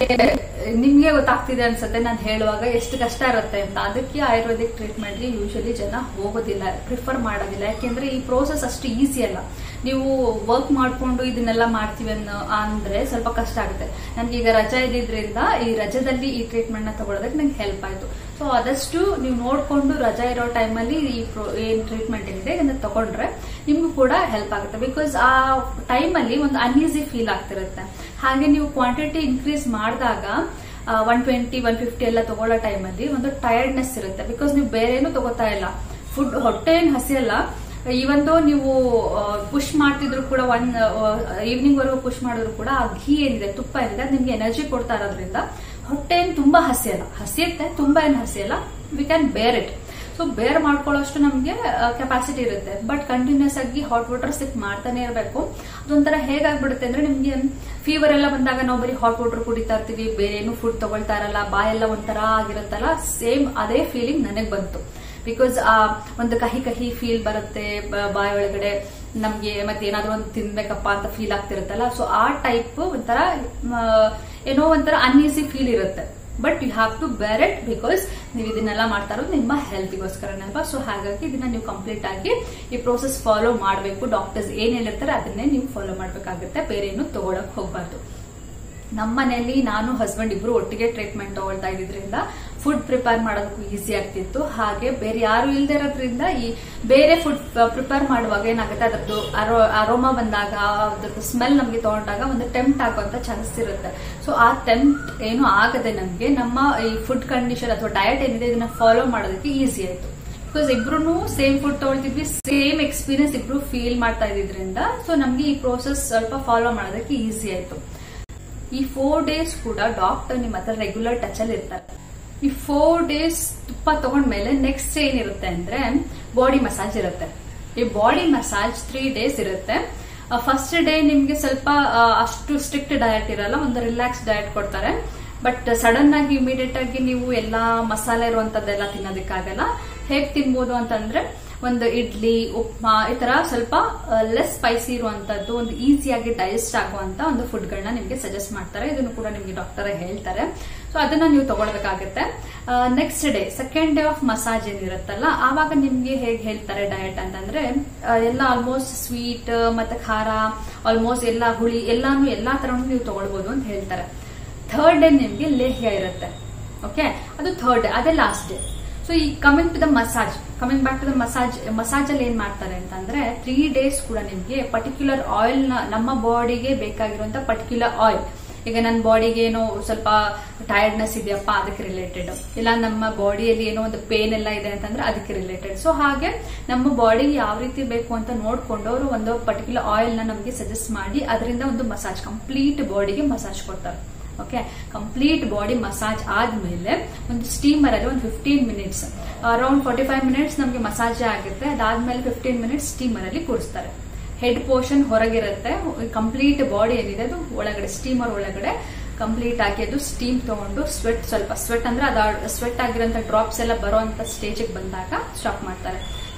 A: ನಿಮ್ಗೆ ಗೊತ್ತಾಗ್ತಿದೆ ಅನ್ಸುತ್ತೆ ನಾನು ಹೇಳುವಾಗ ಎಷ್ಟು ಕಷ್ಟ ಇರುತ್ತೆ ಅಂತ ಅದಕ್ಕೆ ಆಯುರ್ವೇದಿಕ್ ಟ್ರೀಟ್ಮೆಂಟ್ಗೆ ಯೂಶಲಿ ಜನ ಹೋಗೋದಿಲ್ಲ ಪ್ರಿಫರ್ ಮಾಡೋದಿಲ್ಲ ಯಾಕೆಂದ್ರೆ ಈ ಪ್ರೋಸೆಸ್ ಅಷ್ಟು ಈಸಿ ಅಲ್ಲ ನೀವು ವರ್ಕ್ ಮಾಡ್ಕೊಂಡು ಇದನ್ನೆಲ್ಲ ಮಾಡ್ತೀವಿ ಅನ್ನೋ ಅಂದ್ರೆ ಸ್ವಲ್ಪ ಕಷ್ಟ ಆಗುತ್ತೆ ನನ್ಗೆ ಈಗ ರಜೆ ಇದ್ದಿದ್ರಿಂದ ಈ ರಜದಲ್ಲಿ ಈ ಟ್ರೀಟ್ಮೆಂಟ್ ನ ತಗೊಳ್ಳೋದಕ್ಕೆ ನಂಗೆ ಹೆಲ್ಪ್ ಆಯ್ತು ಸೊ ಆದಷ್ಟು ನೀವು ನೋಡ್ಕೊಂಡು ರಜಾ ಇರೋ ಟೈಮಲ್ಲಿ ಈ ಏನ್ ಟ್ರೀಟ್ಮೆಂಟ್ ಏನಿದೆ ಇದನ್ನ ತಗೊಂಡ್ರೆ ನಿಮ್ಗೂ ಕೂಡ ಹೆಲ್ಪ್ ಆಗುತ್ತೆ ಬಿಕಾಸ್ ಆ ಟೈಮಲ್ಲಿ ಒಂದು ಅನ್ಈಸಿ ಫೀಲ್ ಆಗ್ತಿರುತ್ತೆ ಹಾಗೆ ನೀವು ಕ್ವಾಂಟಿಟಿ ಇನ್ಕ್ರೀಸ್ ಮಾಡಿದಾಗ ಒನ್ ಟ್ವೆಂಟಿ ಒನ್ ಫಿಫ್ಟಿ ಎಲ್ಲ ತಗೊಳ್ಳೋ ಟೈಮಲ್ಲಿ ಒಂದು ಟಯರ್ಡ್ನೆಸ್ ಇರುತ್ತೆ ಬಿಕಾಸ್ ನೀವು ಬೇರೆ ಏನು ತಗೋತಾ ಇಲ್ಲ ಫುಡ್ ಹೊಟ್ಟೆ ಏನು ಹಸಿಯಲ್ಲ ಇವೊಂದು ನೀವು ಪುಷ್ ಮಾಡ್ತಿದ್ರು ಕೂಡ ಒನ್ ಈವ್ನಿಂಗ್ ವರೆಗೂ ಪುಷ್ ಮಾಡಿದ್ರು ಕೂಡ ಆ ಘೀ ಏನಿದೆ ತುಪ್ಪ ಏನಿದೆ ಅದು ನಿಮ್ಗೆ ಎನರ್ಜಿ ಕೊಡ್ತಾ ಇರೋದ್ರಿಂದ ಹೊಟ್ಟೆ ಏನು ತುಂಬಾ ಹಸಿಯಲ್ಲ ಹಸಿಯುತ್ತೆ ತುಂಬಾ ಏನು ಹಸಿಯಲ್ಲ we can bear it so bear ಮಾಡ್ಕೊಳ್ಳೋಷ್ಟು ನಮಗೆ ಕೆಪಾಸಿಟಿ ಇರುತ್ತೆ ಬಟ್ ಕಂಟಿನ್ಯೂಸ್ ಆಗಿ ಹಾಟ್ ವಾಟರ್ ಸಿಪ್ ಮಾಡ್ತಾನೆ ಇರಬೇಕು ಅದೊಂಥರ ಹೇಗಾಗ್ಬಿಡುತ್ತೆ ಅಂದ್ರೆ ನಿಮ್ಗೆ ಫೀವರ್ ಎಲ್ಲ ಬಂದಾಗ ನಾವು ಬರೀ ಹಾಟ್ ವಾಟರ್ ಕುಡಿತಾ ಇರ್ತೀವಿ ಬೇರೆ ಏನು ಫುಡ್ ತಗೊಳ್ತಾ ಇರಲ್ಲ ಬಾಯೆಲ್ಲ ಒಂಥರ ಆಗಿರುತ್ತಲ್ಲ ಸೇಮ್ ಅದೇ ಫೀಲಿಂಗ್ ನನಗೆ ಬಂತು ಬಿಕಾಸ್ ಆ ಒಂದು ಕಹಿ ಕಹಿ ಫೀಲ್ ಬರುತ್ತೆ ಬಾಯಿ ಒಳಗಡೆ ನಮ್ಗೆ ಮತ್ತೆ ಏನಾದ್ರೂ ಒಂದು ತಿನ್ಬೇಕಪ್ಪ ಅಂತ ಫೀಲ್ ಆಗ್ತಿರುತ್ತಲ್ಲ ಸೊ ಆ ಟೈಪ್ ಒಂಥರ ಏನೋ ಒಂಥರ ಅನ್ಈಸಿ ಫೀಲ್ ಇರುತ್ತೆ but you have to bear it because ನೀವು ಇದನ್ನೆಲ್ಲ ಮಾಡ್ತಾ ಇರೋದು ನಿಮ್ಮ ಹೆಲ್ತ್ಗೋಸ್ಕರನೇ ಅಲ್ವಾ ಸೊ ಹಾಗಾಗಿ ಇದನ್ನ ನೀವು ಕಂಪ್ಲೀಟ್ ಆಗಿ ಈ ಪ್ರೋಸೆಸ್ ಫಾಲೋ ಮಾಡಬೇಕು ಡಾಕ್ಟರ್ಸ್ ಏನ್ ಹೇಳಿರ್ತಾರೆ ಅದನ್ನೇ ನೀವು ಫಾಲೋ ಮಾಡ್ಬೇಕಾಗುತ್ತೆ ಬೇರೆ ಏನು ತಗೊಳಕ್ ಹೋಗ್ಬಾರ್ದು ನಮ್ಮ ಮನೆಯಲ್ಲಿ ನಾನು ಹಸ್ಬೆಂಡ್ ಇಬ್ರು ಒಟ್ಟಿಗೆ ಟ್ರೀಟ್ಮೆಂಟ್ ತಗೊಳ್ತಾ ಇದ್ದಿದ್ರಿಂದ ಫುಡ್ ಪ್ರಿಪೇರ್ ಮಾಡೋದಕ್ಕೂ ಈಸಿ ಆಗ್ತಿತ್ತು ಹಾಗೆ ಬೇರೆ ಯಾರು ಇಲ್ದೇ ಇರೋದ್ರಿಂದ ಈ ಬೇರೆ ಫುಡ್ ಪ್ರಿಪೇರ್ ಮಾಡುವಾಗ ಏನಾಗುತ್ತೆ ಅದರದ್ದು ಅರೋ ಅರೋಮಾ ಬಂದಾಗ ಅದ್ರದ್ದು ಸ್ಮೆಲ್ ನಮಗೆ ತಗೊಂಡಾಗ ಒಂದು ಟೆಂಪ್ಟ್ ಆಗುವಂತ ಚಾನ್ಸಸ್ ಇರುತ್ತೆ ಸೊ ಆ ಟೆಂಪ್ಟ್ ಏನು ಆಗದೆ ನಮಗೆ ನಮ್ಮ ಈ ಫುಡ್ ಕಂಡೀಷನ್ ಅಥವಾ ಡಯಟ್ ಏನಿದೆ ಇದನ್ನ ಫಾಲೋ ಮಾಡೋದಕ್ಕೆ ಈಸಿ ಆಯ್ತು ಬಿಕಾಸ್ ಇಬ್ರು ಸೇಮ್ ಫುಡ್ ತಗೊಳ್ತಿದ್ವಿ ಸೇಮ್ ಎಕ್ಸ್ಪೀರಿಯನ್ಸ್ ಇಬ್ರು ಫೀಲ್ ಮಾಡ್ತಾ ಇದ್ದಿದ್ರಿಂದ ಸೊ ನಮ್ಗೆ ಈ ಪ್ರೋಸೆಸ್ ಸ್ವಲ್ಪ ಫಾಲೋ ಮಾಡೋದಕ್ಕೆ ಈಸಿ ಆಯ್ತು ಈ ಫೋರ್ ಡೇಸ್ ಕೂಡ ಡಾಕ್ಟರ್ ನಿಮ್ಮ ಹತ್ರ ರೆಗ್ಯುಲರ್ ಟಚ್ ಅಲ್ಲಿ ಇರ್ತಾರೆ ಈ ಫೋರ್ ಡೇಸ್ ತುಪ್ಪ ತಗೊಂಡ್ಮೇಲೆ ನೆಕ್ಸ್ಟ್ ಏನಿರುತ್ತೆ ಅಂದ್ರೆ ಬಾಡಿ ಮಸಾಜ್ ಇರುತ್ತೆ ಈ ಬಾಡಿ ಮಸಾಜ್ ತ್ರೀ ಡೇಸ್ ಇರುತ್ತೆ ಫಸ್ಟ್ ಡೇ ನಿಮ್ಗೆ ಸ್ವಲ್ಪ ಅಷ್ಟು ಸ್ಟ್ರಿಕ್ಟ್ ಡಯಟ್ ಇರಲ್ಲ ಒಂದು ರಿಲ್ಯಾಕ್ಸ್ ಡಯಟ್ ಕೊಡ್ತಾರೆ ಬಟ್ ಸಡನ್ ಆಗಿ ಇಮಿಡಿಯೇಟ್ ಆಗಿ ನೀವು ಎಲ್ಲಾ ಮಸಾಲೆ ಇರುವಂತದ್ದೆಲ್ಲ ತಿನ್ನೋದಕ್ಕಾಗಲ್ಲ ಹೇಗ್ ತಿನ್ಬೋದು ಅಂತಂದ್ರೆ ಒಂದು ಇಡ್ಲಿ ಉಪ್ಮಾ ಈ ತರ ಸ್ವಲ್ಪ ಲೆಸ್ ಸ್ಪೈಸಿ ಇರುವಂತದ್ದು ಒಂದು ಈಸಿಯಾಗಿ ಡೈಜೆಸ್ಟ್ ಆಗುವಂತ ಒಂದು ಫುಡ್ ಗಳನ್ನ ನಿಮ್ಗೆ ಸಜೆಸ್ಟ್ ಮಾಡ್ತಾರೆ ಇದನ್ನು ಕೂಡ ನಿಮ್ಗೆ ಡಾಕ್ಟರ್ ಹೇಳ್ತಾರೆ ಸೊ ಅದನ್ನ ನೀವು ತಗೊಳ್ಬೇಕಾಗುತ್ತೆ next day second day of massage ಏನಿರುತ್ತಲ್ಲ ಆವಾಗ ನಿಮ್ಗೆ ಹೇಗೆ ಹೇಳ್ತಾರೆ ಡಯಟ್ ಅಂತಂದ್ರೆ ಎಲ್ಲ ಆಲ್ಮೋಸ್ಟ್ ಸ್ವೀಟ್ ಮತ್ತೆ ಖಾರ ಆಲ್ಮೋಸ್ಟ್ ಎಲ್ಲ ಹುಳಿ ಎಲ್ಲಾನು ಎಲ್ಲಾ ತರನು ನೀವು ತಗೊಳ್ಬಹುದು ಅಂತ ಹೇಳ್ತಾರೆ ಥರ್ಡ್ ಡೇ ನಿಮ್ಗೆ ಲೇಹ್ಯ ಇರುತ್ತೆ ಓಕೆ ಅದು ಥರ್ಡ್ ಡೇ ಅದೇ ಲಾಸ್ಟ್ ಡೇ ಸೊ ಈ coming to the massage coming back to the massage massage ಅಲ್ಲಿ ಏನ್ ಮಾಡ್ತಾರೆ ಅಂತಂದ್ರೆ ತ್ರೀ ಡೇಸ್ ಕೂಡ ನಿಮ್ಗೆ ಪರ್ಟಿಕ್ಯುಲರ್ ಆಯಿಲ್ ನ ನಮ್ಮ ಬಾಡಿಗೆ ಬೇಕಾಗಿರುವಂತ ಪರ್ಟಿಕ್ಯುಲರ್ ಆಯಿಲ್ ಈಗ ನನ್ನ ಬಾಡಿಗೆ ಏನೋ ಸ್ವಲ್ಪ ಟೈರ್ಡ್ನೆಸ್ ಇದೆಯಪ್ಪ ಅದಕ್ಕೆ ರಿಲೇಟೆಡ್ ಇಲ್ಲ ನಮ್ಮ ಬಾಡಿಯಲ್ಲಿ ಏನೋ ಒಂದು ಪೇನ್ ಎಲ್ಲ ಇದೆ ಅಂತಂದ್ರೆ ಅದಕ್ಕೆ ರಿಲೇಟೆಡ್ ಸೊ ಹಾಗೆ ನಮ್ಮ ಬಾಡಿ ಯಾವ ರೀತಿ ಬೇಕು ಅಂತ ನೋಡ್ಕೊಂಡು ಅವರು ಒಂದು ಪರ್ಟಿಕ್ಯುಲರ್ ಆಯಿಲ್ ನ ನಮಗೆ ಸಜೆಸ್ಟ್ ಮಾಡಿ ಅದರಿಂದ ಒಂದು ಮಸಾಜ್ ಕಂಪ್ಲೀಟ್ ಬಾಡಿಗೆ ಮಸಾಜ್ ಕೊಡ್ತಾರೆ ಓಕೆ ಕಂಪ್ಲೀಟ್ ಬಾಡಿ ಮಸಾಜ್ ಆದ್ಮೇಲೆ ಒಂದು ಸ್ಟೀಮರ್ ಅಲ್ಲಿ ಒಂದು fifteen minutes around forty five minutes ನಮಗೆ ಮಸಾಜ್ ಆಗುತ್ತೆ ಅದಾದ್ಮೇಲೆ ಫಿಫ್ಟೀನ್ ಮಿನಿಟ್ಸ್ ಸ್ಟೀಮರ್ ಅಲ್ಲಿ ಕೂರಿಸ್ತಾರೆ ಹೆಡ್ ಪೋರ್ಷನ್ ಹೊರಗಿರುತ್ತೆ ಕಂಪ್ಲೀಟ್ ಬಾಡಿ ಏನಿದೆ ಅದು ಒಳಗಡೆ ಸ್ಟೀಮರ್ ಒಳಗಡೆ ಕಂಪ್ಲೀಟ್ ಆಗಿ ಅದು ಸ್ಟೀಮ್ ತಗೊಂಡು ಸ್ವೆಟ್ ಸ್ವಲ್ಪ ಸ್ವೆಟ್ ಅಂದ್ರೆ ಅದ ಸ್ವೆಟ್ ಆಗಿರೋಂಥ ಡ್ರಾಪ್ಸ್ ಎಲ್ಲ ಬರುವಂತ ಸ್ಟೇಜಿಗೆ ಬಂದಾಗ ಸ್ಟಾಪ್ ಮಾಡ್ತಾರೆ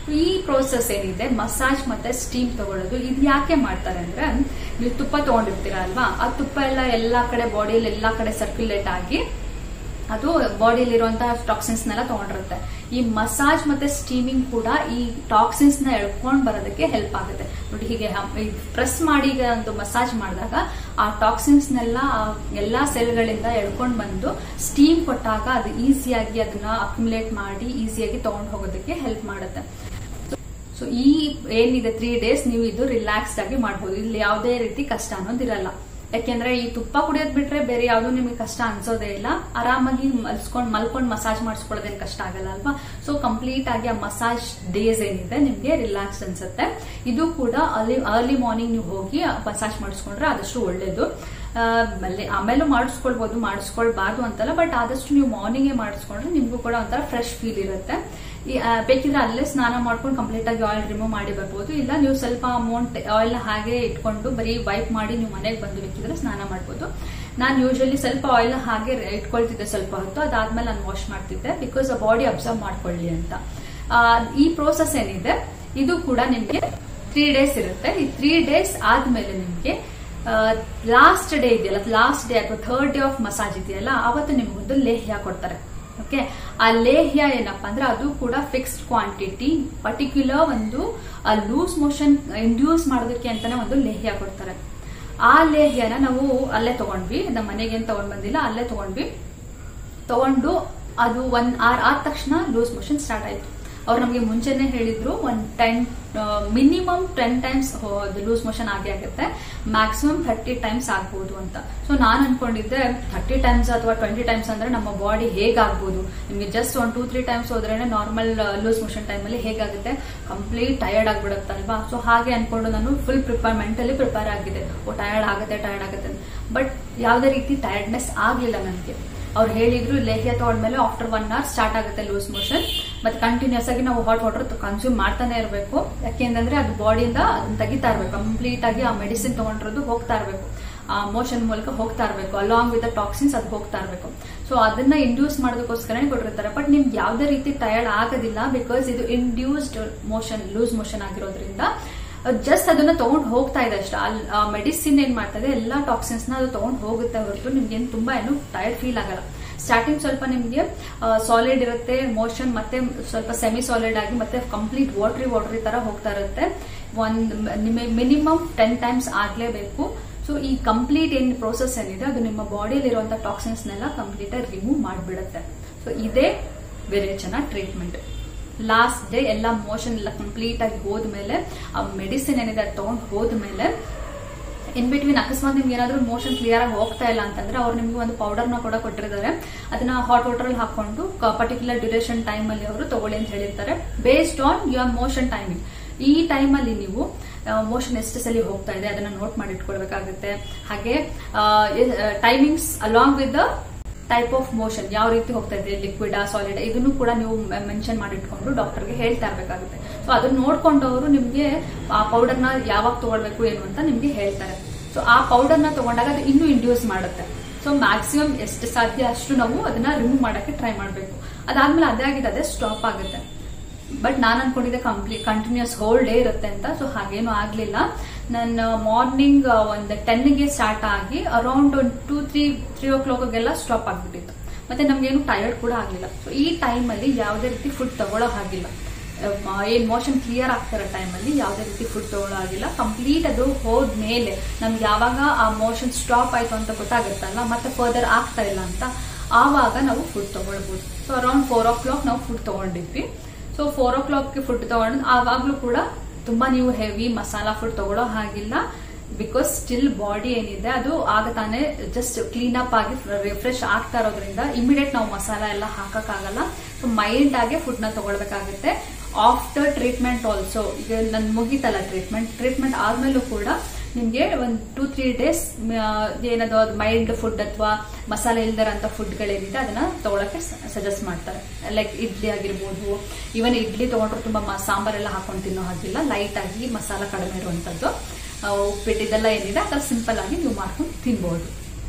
A: ಈ ಪ್ರೋಸೆಸ್ ಏನಿದೆ ಮಸಾಜ್ ಮತ್ತೆ ಸ್ಟೀಮ್ ತಗೊಳ್ಳೋದು ಇದು ಯಾಕೆ ಮಾಡ್ತಾರೆ ಅಂದ್ರೆ ನೀವು ತುಪ್ಪ ತಗೊಂಡಿರ್ತೀರಾ ಅಲ್ವಾ ಆ ತುಪ್ಪ ಎಲ್ಲ ಎಲ್ಲಾ ಕಡೆ ಬಾಡಿಯಲ್ಲಿ ಎಲ್ಲಾ ಕಡೆ ಸರ್ಕ್ಯುಲೇಟ್ ಆಗಿ ಅದು ಬಾಡಿಯಲ್ಲಿರುವಂತಹ ಟಾಕ್ಸಿನ್ಸ್ ನೆಲ್ಲ ತಗೊಂಡಿರುತ್ತೆ ಈ ಮಸಾಜ್ ಮತ್ತೆ ಸ್ಟೀಮಿಂಗ್ ಕೂಡ ಈ ಟಾಕ್ಸಿನ್ಸ್ ನ ಎಳ್ಕೊಂಡ್ ಬರೋದಕ್ಕೆ ಹೆಲ್ಪ್ ಆಗುತ್ತೆ ನೋಡಿ ಹೀಗೆ ಪ್ರೆಸ್ ಮಾಡಿ ಈಗ ಒಂದು ಮಸಾಜ್ ಮಾಡಿದಾಗ ಆ ಟಾಕ್ಸಿನ್ಸ್ ನೆಲ್ಲ ಎಲ್ಲಾ ಸೆಲ್ಗಳಿಂದ ಎಳ್ಕೊಂಡ್ ಬಂದು ಸ್ಟೀಮ್ ಕೊಟ್ಟಾಗ ಅದು ಈಸಿಯಾಗಿ ಅದನ್ನ ಅಕ್ಯುಮುಲೇಟ್ ಮಾಡಿ ಈಸಿಯಾಗಿ ತಗೊಂಡ್ ಹೋಗೋದಕ್ಕೆ ಹೆಲ್ಪ್ ಮಾಡುತ್ತೆ ಸೊ ಈ ಏನಿದೆ ತ್ರೀ ಡೇಸ್ ನೀವು ಇದು ರಿಲ್ಯಾಕ್ಸ್ಡ್ ಆಗಿ ಮಾಡಬಹುದು ಇಲ್ಲಿ ಯಾವುದೇ ರೀತಿ ಕಷ್ಟ ಅನ್ನೋದಿರಲ್ಲ ಯಾಕೆಂದ್ರೆ ಈ ತುಪ್ಪ ಕುಡಿಯೋದ್ ಬಿಟ್ರೆ ಬೇರೆ ಯಾವ್ದು ನಿಮಗೆ ಕಷ್ಟ ಅನ್ಸೋದೇ ಇಲ್ಲ ಆರಾಮಾಗಿ ಮಲ್ಸ್ಕೊಂಡ್ ಮಲ್ಕೊಂಡ್ ಮಸಾಜ್ ಮಾಡಿಸ್ಕೊಳ್ಳೋದೇನು ಕಷ್ಟ ಆಗಲ್ಲ ಅಲ್ವಾ ಸೊ ಕಂಪ್ಲೀಟ್ ಆಗಿ ಆ ಮಸಾಜ್ ಡೇಸ್ ಏನಿದೆ ನಿಮ್ಗೆ ರಿಲ್ಯಾಕ್ಸ್ ಅನ್ಸುತ್ತೆ ಇದು ಕೂಡ ಅರ್ಲಿ ಅರ್ಲಿ ಮಾರ್ನಿಂಗ್ ನೀವು ಹೋಗಿ ಮಸಾಜ್ ಮಾಡಿಸ್ಕೊಂಡ್ರೆ ಆದಷ್ಟು ಒಳ್ಳೇದು ಆಮೇಲೂ ಮಾಡಿಸ್ಕೊಳ್ಬಹುದು ಮಾಡಿಸ್ಕೊಳ್ಬಾರ್ದು ಅಂತಲ್ಲ ಬಟ್ ಆದಷ್ಟು ನೀವು ಮಾರ್ನಿಂಗೇ ಮಾಡಿಸ್ಕೊಂಡ್ರೆ ನಿಮ್ಗೂ ಕೂಡ ಒಂಥರ ಫ್ರೆಶ್ ಫೀಲ್ ಇರುತ್ತೆ ಬೇಕಿದ್ರೆ ಅಲ್ಲೇ ಸ್ನಾನ ಮಾಡ್ಕೊಂಡು ಕಂಪ್ಲೀಟ್ ಆಗಿ ಆಯಿಲ್ ರಿಮೂವ್ ಮಾಡಿ ಬರ್ಬೋದು ಇಲ್ಲ ನೀವು ಸ್ವಲ್ಪ ಅಮೌಂಟ್ ಆಯಿಲ್ ಹಾಗೆ ಇಟ್ಕೊಂಡು ಬರೀ ವೈಪ್ ಮಾಡಿ ನೀವು ಮನೆಗೆ ಬಂದು ಬೇಕಿದ್ರೆ ಸ್ನಾನ ಮಾಡ್ಬೋದು ನಾನು ಯೂಶಲಿ ಸ್ವಲ್ಪ ಆಯಿಲ್ ಹಾಗೆ ಇಟ್ಕೊಳ್ತಿದ್ದೆ ಸ್ವಲ್ಪ ಹೊತ್ತು ಅದಾದ್ಮೇಲೆ ನಾನು ವಾಶ್ ಮಾಡ್ತಿದ್ದೆ ಬಿಕಾಸ್ ಬಾಡಿ ಅಬ್ಸರ್ವ್ ಮಾಡ್ಕೊಳ್ಳಿ ಅಂತ ಈ ಪ್ರೋಸೆಸ್ ಏನಿದೆ ಇದು ಕೂಡ ನಿಮ್ಗೆ ತ್ರೀ ಡೇಸ್ ಇರುತ್ತೆ ಈ ತ್ರೀ ಡೇಸ್ ಆದ್ಮೇಲೆ ನಿಮ್ಗೆ ಲಾಸ್ಟ್ ಡೇ ಇದೆಯಲ್ಲ ಲಾಸ್ಟ್ ಡೇ ಅಥವಾ ಥರ್ಡ್ ಡೇ ಆಫ್ ಮಸಾಜ್ ಇದೆಯಲ್ಲ ಅವತ್ತು ನಿಮ್ಗೊಂದು ಲೇಹ್ಯ ಕೊಡ್ತಾರೆ ಓಕೆ ಆ ಲೇಹ್ಯ ಏನಪ್ಪಾ ಅಂದ್ರೆ ಅದು ಕೂಡ ಫಿಕ್ಸ್ಡ್ ಕ್ವಾಂಟಿಟಿ ಪರ್ಟಿಕ್ಯುಲರ್ ಒಂದು ಲೂಸ್ ಮೋಷನ್ ಇಂಡ್ಯೂಸ್ ಮಾಡೋದಕ್ಕೆ ಅಂತಾನೆ ಒಂದು ಲೇಹ್ಯ ಕೊಡ್ತಾರೆ ಆ ಲೇಹ್ಯನ ನಾವು ಅಲ್ಲೇ ತಗೊಂಡ್ವಿ ನಮ್ಮ ಮನೆಗೇನು ತಗೊಂಡ್ ಬಂದಿಲ್ಲ ಅಲ್ಲೇ ತಗೊಂಡ್ವಿ ತಗೊಂಡು ಅದು ಒನ್ ಆರ್ ಆದ ತಕ್ಷಣ ಲೂಸ್ ಮೋಷನ್ ಸ್ಟಾರ್ಟ್ ಆಯ್ತು ಅವ್ರು ನಮಗೆ ಮುಂಚೆನೆ ಹೇಳಿದ್ರು ಒಂದ್ ten minimum ten times loose motion ಆಗೇ ಆಗುತ್ತೆ ಮ್ಯಾಕ್ಸಿಮಮ್ ಥರ್ಟಿ ಟೈಮ್ಸ್ ಆಗ್ಬೋದು ಅಂತ ಸೊ ನಾನು ಅನ್ಕೊಂಡಿದ್ದೆ ಥರ್ಟಿ ಟೈಮ್ಸ್ ಅಥವಾ ಟ್ವೆಂಟಿ ಟೈಮ್ಸ್ ಅಂದ್ರೆ ನಮ್ಮ ಬಾಡಿ ಹೇಗಾಗ್ಬೋದು ನಿಮ್ಗೆ just one two three times ಹೋದ್ರೇನೆ ನಾರ್ಮಲ್ ಲೂಸ್ ಮೋಷನ್ ಟೈಮಲ್ಲಿ ಹೇಗಾಗುತ್ತೆ ಕಂಪ್ಲೀಟ್ ಟಯರ್ಡ್ ಆಗ್ಬಿಡುತ್ತಲ್ವಾ ಸೊ ಹಾಗೆ ಅನ್ಕೊಂಡು ನಾನು ಫುಲ್ ಪ್ರಿಪೇರ್ ಮೆಂಟಲಿ ಪ್ರಿಪೇರ್ ಆಗಿದೆ ಓ ಟಯರ್ಡ್ ಆಗುತ್ತೆ ಟಯರ್ಡ್ ಆಗುತ್ತೆ ಬಟ್ ಯಾವುದೇ ರೀತಿ ಟಯರ್ಡ್ನೆಸ್ ಆಗ್ಲಿಲ್ಲ ನನಗೆ ಅವ್ರು ಹೇಳಿದ್ರು ಲೇಹ್ಯ ತಗೊಂಡ್ಮೇಲೆ ಆಫ್ಟರ್ ಒನ್ ಅವರ್ ಸ್ಟಾರ್ಟ್ ಆಗುತ್ತೆ ಲೂಸ್ ಮೋಷನ್ ಮತ್ತೆ ಕಂಟಿನ್ಯೂಸ್ ಆಗಿ ನಾವು ಹಾಟ್ ವಾಟರ್ ಕನ್ಸ್ಯೂಮ್ ಮಾಡ್ತಾನೆ ಇರಬೇಕು ಯಾಕೆಂದ್ರೆ ಅದು ಬಾಡಿಯಿಂದ ಅದನ್ನ ತೆಗಿತಾ ಇರಬೇಕು ಕಂಪ್ಲೀಟ್ ಆಗಿ ಆ ಮೆಡಿಸಿನ್ ತಗೊಂಡಿರೋದು ಹೋಗ್ತಾ ಇರಬೇಕು ಆ ಮೋಷನ್ ಮೂಲಕ ಹೋಗ್ತಾ ಇರಬೇಕು ಅಲಾಂಗ್ ವಿತ್ ಟಾಕ್ಸಿನ್ಸ್ ಅದು ಹೋಗ್ತಾ ಇರಬೇಕು ಸೊ ಅದನ್ನ ಇಂಡ್ಯೂಸ್ ಮಾಡೋದಕ್ಕೋಸ್ಕರನೇ ಕೊಟ್ಟಿರ್ತಾರೆ ಬಟ್ ನಿಮ್ಗೆ ಯಾವುದೇ ರೀತಿ ಟಯರ್ಡ್ ಆಗೋದಿಲ್ಲ ಬಿಕಾಸ್ ಇದು ಇಂಡ್ಯೂಸ್ಡ್ ಮೋಷನ್ ಲೂಸ್ ಮೋಷನ್ ಆಗಿರೋದ್ರಿಂದ ಜಸ್ಟ್ ಅದನ್ನ ತಗೊಂಡ್ ಹೋಗ್ತಾ ಇದೆ ಅಷ್ಟೇ ಆ ಮೆಡಿಸಿನ್ ಏನ್ ಮಾಡ್ತದೆ ಎಲ್ಲಾ ಟಾಕ್ಸಿನ್ಸ್ ನ ಅದು ತಗೊಂಡ್ ಹೋಗುತ್ತೆ ಹೊರತು ನಿಮ್ಗೆ ಏನು ತುಂಬಾ ಏನು ಟೈರ್ಡ್ ಫೀಲ್ ಆಗಲ್ಲ ಸ್ಟಾರ್ಟಿಂಗ್ ಸ್ವಲ್ಪ ನಿಮ್ಗೆ ಸಾಲಿಡ್ ಇರುತ್ತೆ ಮೋಷನ್ ಮತ್ತೆ ಸ್ವಲ್ಪ ಸೆಮಿ ಸಾಲಿಡ್ ಆಗಿ ಮತ್ತೆ ಕಂಪ್ಲೀಟ್ ವಾಟ್ರಿ ವಾಟ್ರಿ ತರ ಹೋಗ್ತಾ ಇರುತ್ತೆ ಒಂದ್ ನಿಮಗೆ ಮಿನಿಮಮ್ ಟೆನ್ ಟೈಮ್ಸ್ ಆಗ್ಲೇಬೇಕು ಸೊ ಈ ಕಂಪ್ಲೀಟ್ ಏನ್ ಪ್ರೋಸೆಸ್ ಏನಿದೆ ಅದು ನಿಮ್ಮ ಬಾಡಿಯಲ್ಲಿ ಇರುವಂತಹ ಟಾಕ್ಸಿನ್ಸ್ನೆಲ್ಲ ಕಂಪ್ಲೀಟ್ ಆಗಿ ರಿಮೂವ್ ಮಾಡಿಬಿಡುತ್ತೆ ಸೊ ಇದೇ ವಿರೇಚನ ಟ್ರೀಟ್ಮೆಂಟ್ ಲಾಸ್ಟ್ ಡೇ ಎಲ್ಲ ಮೋಷನ್ ಎಲ್ಲ ಕಂಪ್ಲೀಟ್ ಆಗಿ ಹೋದ್ಮೇಲೆ ಆ ಮೆಡಿಸಿನ್ ಏನಿದೆ ಅದು ತಗೊಂಡು ಹೋದ್ಮೇಲೆ ಇನ್ ಬಿಟ್ವೀನ್ ಅಕಸ್ಮಾತ್ ನಿಮ್ಗೆ ಏನಾದ್ರೂ ಮೋಷನ್ ಕ್ಲಿಯರ್ ಆಗಿ ಹೋಗ್ತಾ ಇಲ್ಲ ಅಂತಂದ್ರೆ ಅವ್ರು ನಿಮ್ಗೆ ಒಂದು ಪೌಡರ್ ನ ಕೂಡ ಕೊಟ್ಟಿರ್ತಾರೆ ಅದನ್ನ ಹಾಟ್ ವಾಟರ್ ಅಲ್ಲಿ ಹಾಕೊಂಡು ಪರ್ಟಿಕ್ಯುಲರ್ ಡ್ಯೂರೇಷನ್ ಟೈಮ್ ಅಲ್ಲಿ ಅವರು ತಗೊಳ್ಳಿ ಅಂತ ಹೇಳಿರ್ತಾರೆ based on your motion timing ಈ ಟೈಮ್ ಅಲ್ಲಿ ನೀವು ಮೋಷನ್ ಎಷ್ಟು ಸಲ ಹೋಗ್ತಾ ಇದೆ ಅದನ್ನ ನೋಟ್ ಮಾಡಿ ಇಟ್ಕೊಳ್ಬೇಕಾಗುತ್ತೆ ಹಾಗೆ timings along with the type of motion ಯಾವ ರೀತಿ ಹೋಗ್ತಾ ಇದೆ ಲಿಕ್ವಿಡ್ ಸಾಲಿಡ್ ಇದನ್ನು ಕೂಡ ನೀವು ಮೆನ್ಷನ್ ಮಾಡಿಟ್ಕೊಂಡು ಡಾಕ್ಟರ್ಗೆ ಹೇಳ್ತಾ ಇರಬೇಕಾಗುತ್ತೆ ಸೊ ಅದನ್ನ ನೋಡ್ಕೊಂಡು ಅವರು ನಿಮ್ಗೆ ಆ ಪೌಡರ್ನ ಯಾವಾಗ ತಗೊಳ್ಬೇಕು ಏನು ಅಂತ ನಿಮ್ಗೆ ಹೇಳ್ತಾರೆ ಸೊ ಆ ಪೌಡರ್ನ ತಗೊಂಡಾಗ ಅದು ಇನ್ನೂ ಇಂಡ್ಯೂಸ್ ಮಾಡುತ್ತೆ ಸೊ ಮ್ಯಾಕ್ಸಿಮಮ್ ಎಷ್ಟು ಸಾಧ್ಯ ಅಷ್ಟು ನಾವು ಅದನ್ನ ರಿಮೂವ್ ಮಾಡಕ್ಕೆ ಟ್ರೈ ಮಾಡಬೇಕು ಅದಾದ್ಮೇಲೆ ಅದೇ ಆಗಿದೆ ಅದೇ ಸ್ಟಾಪ್ ಆಗುತ್ತೆ ಬಟ್ ನಾನು ಅನ್ಕೊಂಡಿದ್ದೆ ಕಂಪ್ಲೀಟ್ ಕಂಟಿನ್ಯೂಸ್ ಹೋಲ್ ಡೇ ಇರುತ್ತೆ ಅಂತ ಸೊ ಹಾಗೇನು ಆಗ್ಲಿಲ್ಲ ನನ್ನ ಮಾರ್ನಿಂಗ್ ಒಂದು ಟೆನ್ಗೆ ಸ್ಟಾರ್ಟ್ ಆಗಿ ಅರೌಂಡ್ ಒಂದು ಟೂ ತ್ರೀ ತ್ರೀ ಓ ಕ್ಲಾಕ್ಗೆಲ್ಲ ಸ್ಟಾಪ್ ಆಗ್ಬಿಟ್ಟಿತ್ತು ಮತ್ತೆ ನಮ್ಗೇನು ಟಯರ್ಡ್ ಕೂಡ ಆಗಲಿಲ್ಲ ಸೊ ಈ ಟೈಮಲ್ಲಿ ಯಾವುದೇ ರೀತಿ ಫುಡ್ ತಗೊಳ್ಳೋ ಹಾಗಿಲ್ಲ ಏನ್ ಮೋಷನ್ ಕ್ಲಿಯರ್ ಆಗ್ತಿರೋ ಟೈಮಲ್ಲಿ ಯಾವುದೇ ರೀತಿ ಫುಡ್ ತಗೊಳ್ಳೋ ಆಗಿಲ್ಲ ಕಂಪ್ಲೀಟ್ ಅದು ಹೋದ್ಮೇಲೆ ನಮ್ಗೆ ಯಾವಾಗ ಆ ಮೋಷನ್ ಸ್ಟಾಪ್ ಆಯ್ತು ಅಂತ ಗೊತ್ತಾಗುತ್ತಲ್ಲ ಮತ್ತೆ ಫರ್ದರ್ ಆಗ್ತಾ ಇಲ್ಲ ಅಂತ ಆವಾಗ ನಾವು ಫುಡ್ ತಗೊಳ್ಬಹುದು so around four o'clock ನಾವು ಫುಡ್ ತಗೊಂಡಿದ್ವಿ ಸೊ ಫೋರ್ ಓ ಕ್ಲಾಕ್ಗೆ ಫುಡ್ ತಗೊಂಡು ಆವಾಗ್ಲೂ ಕೂಡ ತುಂಬಾ ನೀವು ಹೆವಿ ಮಸಾಲಾ ಫುಡ್ ತಗೊಳ್ಳೋ ಹಾಗಿಲ್ಲ ಬಿಕಾಸ್ ಸ್ಟಿಲ್ ಬಾಡಿ ಏನಿದೆ ಅದು ಆಗ ತಾನೇ ಜಸ್ಟ್ ಕ್ಲೀನ್ ಅಪ್ ಆಗಿ ರಿಫ್ರೆಶ್ ಆಗ್ತಾ ಇರೋದ್ರಿಂದ ಇಮಿಡಿಯೇಟ್ ನಾವು ಮಸಾಲ ಎಲ್ಲ ಹಾಕಕ್ಕಾಗಲ್ಲ ಸೊ ಮೈಲ್ಡ್ ಆಗಿ ಫುಡ್ ನ ತಗೊಳ್ಬೇಕಾಗುತ್ತೆ ಆಫ್ಟರ್ ಟ್ರೀಟ್ಮೆಂಟ್ ಆಲ್ಸೋ ಈಗ ನನ್ ಮುಗೀತಲ್ಲ ಟ್ರೀಟ್ಮೆಂಟ್ ಟ್ರೀಟ್ಮೆಂಟ್ ಆದ್ಮೇಲೂ ಕೂಡ ನಿಮ್ಗೆ ಒಂದು ಟೂ ತ್ರೀ ಡೇಸ್ ಏನದು ಅದು ಮೈಲ್ಡ್ ಫುಡ್ ಅಥವಾ ಮಸಾಲೆ ಇಲ್ದಿರಂತ ಫುಡ್ಗಳೇನಿದೆ ಅದನ್ನ ತಗೊಳಕ್ಕೆ ಸಜೆಸ್ಟ್ ಮಾಡ್ತಾರೆ ಲೈಕ್ ಇಡ್ಲಿ ಆಗಿರ್ಬೋದು ಇವನ್ ಇಡ್ಲಿ ತಗೊಂಡ್ರು ತುಂಬಾ ಸಾಂಬಾರೆಲ್ಲ ಹಾಕೊಂಡು ತಿನ್ನೋ ಹಾಗಿಲ್ಲ ಲೈಟ್ ಆಗಿ ಮಸಾಲ ಕಡಿಮೆ ಇರುವಂತದ್ದು ಉಪ್ಪಿಟ್ಟು ಇದೆಲ್ಲ ಏನಿದೆ ಅದರ ಸಿಂಪಲ್ ಆಗಿ ನೀವು ಮಾಡ್ಕೊಂಡು ತಿನ್ಬಹುದು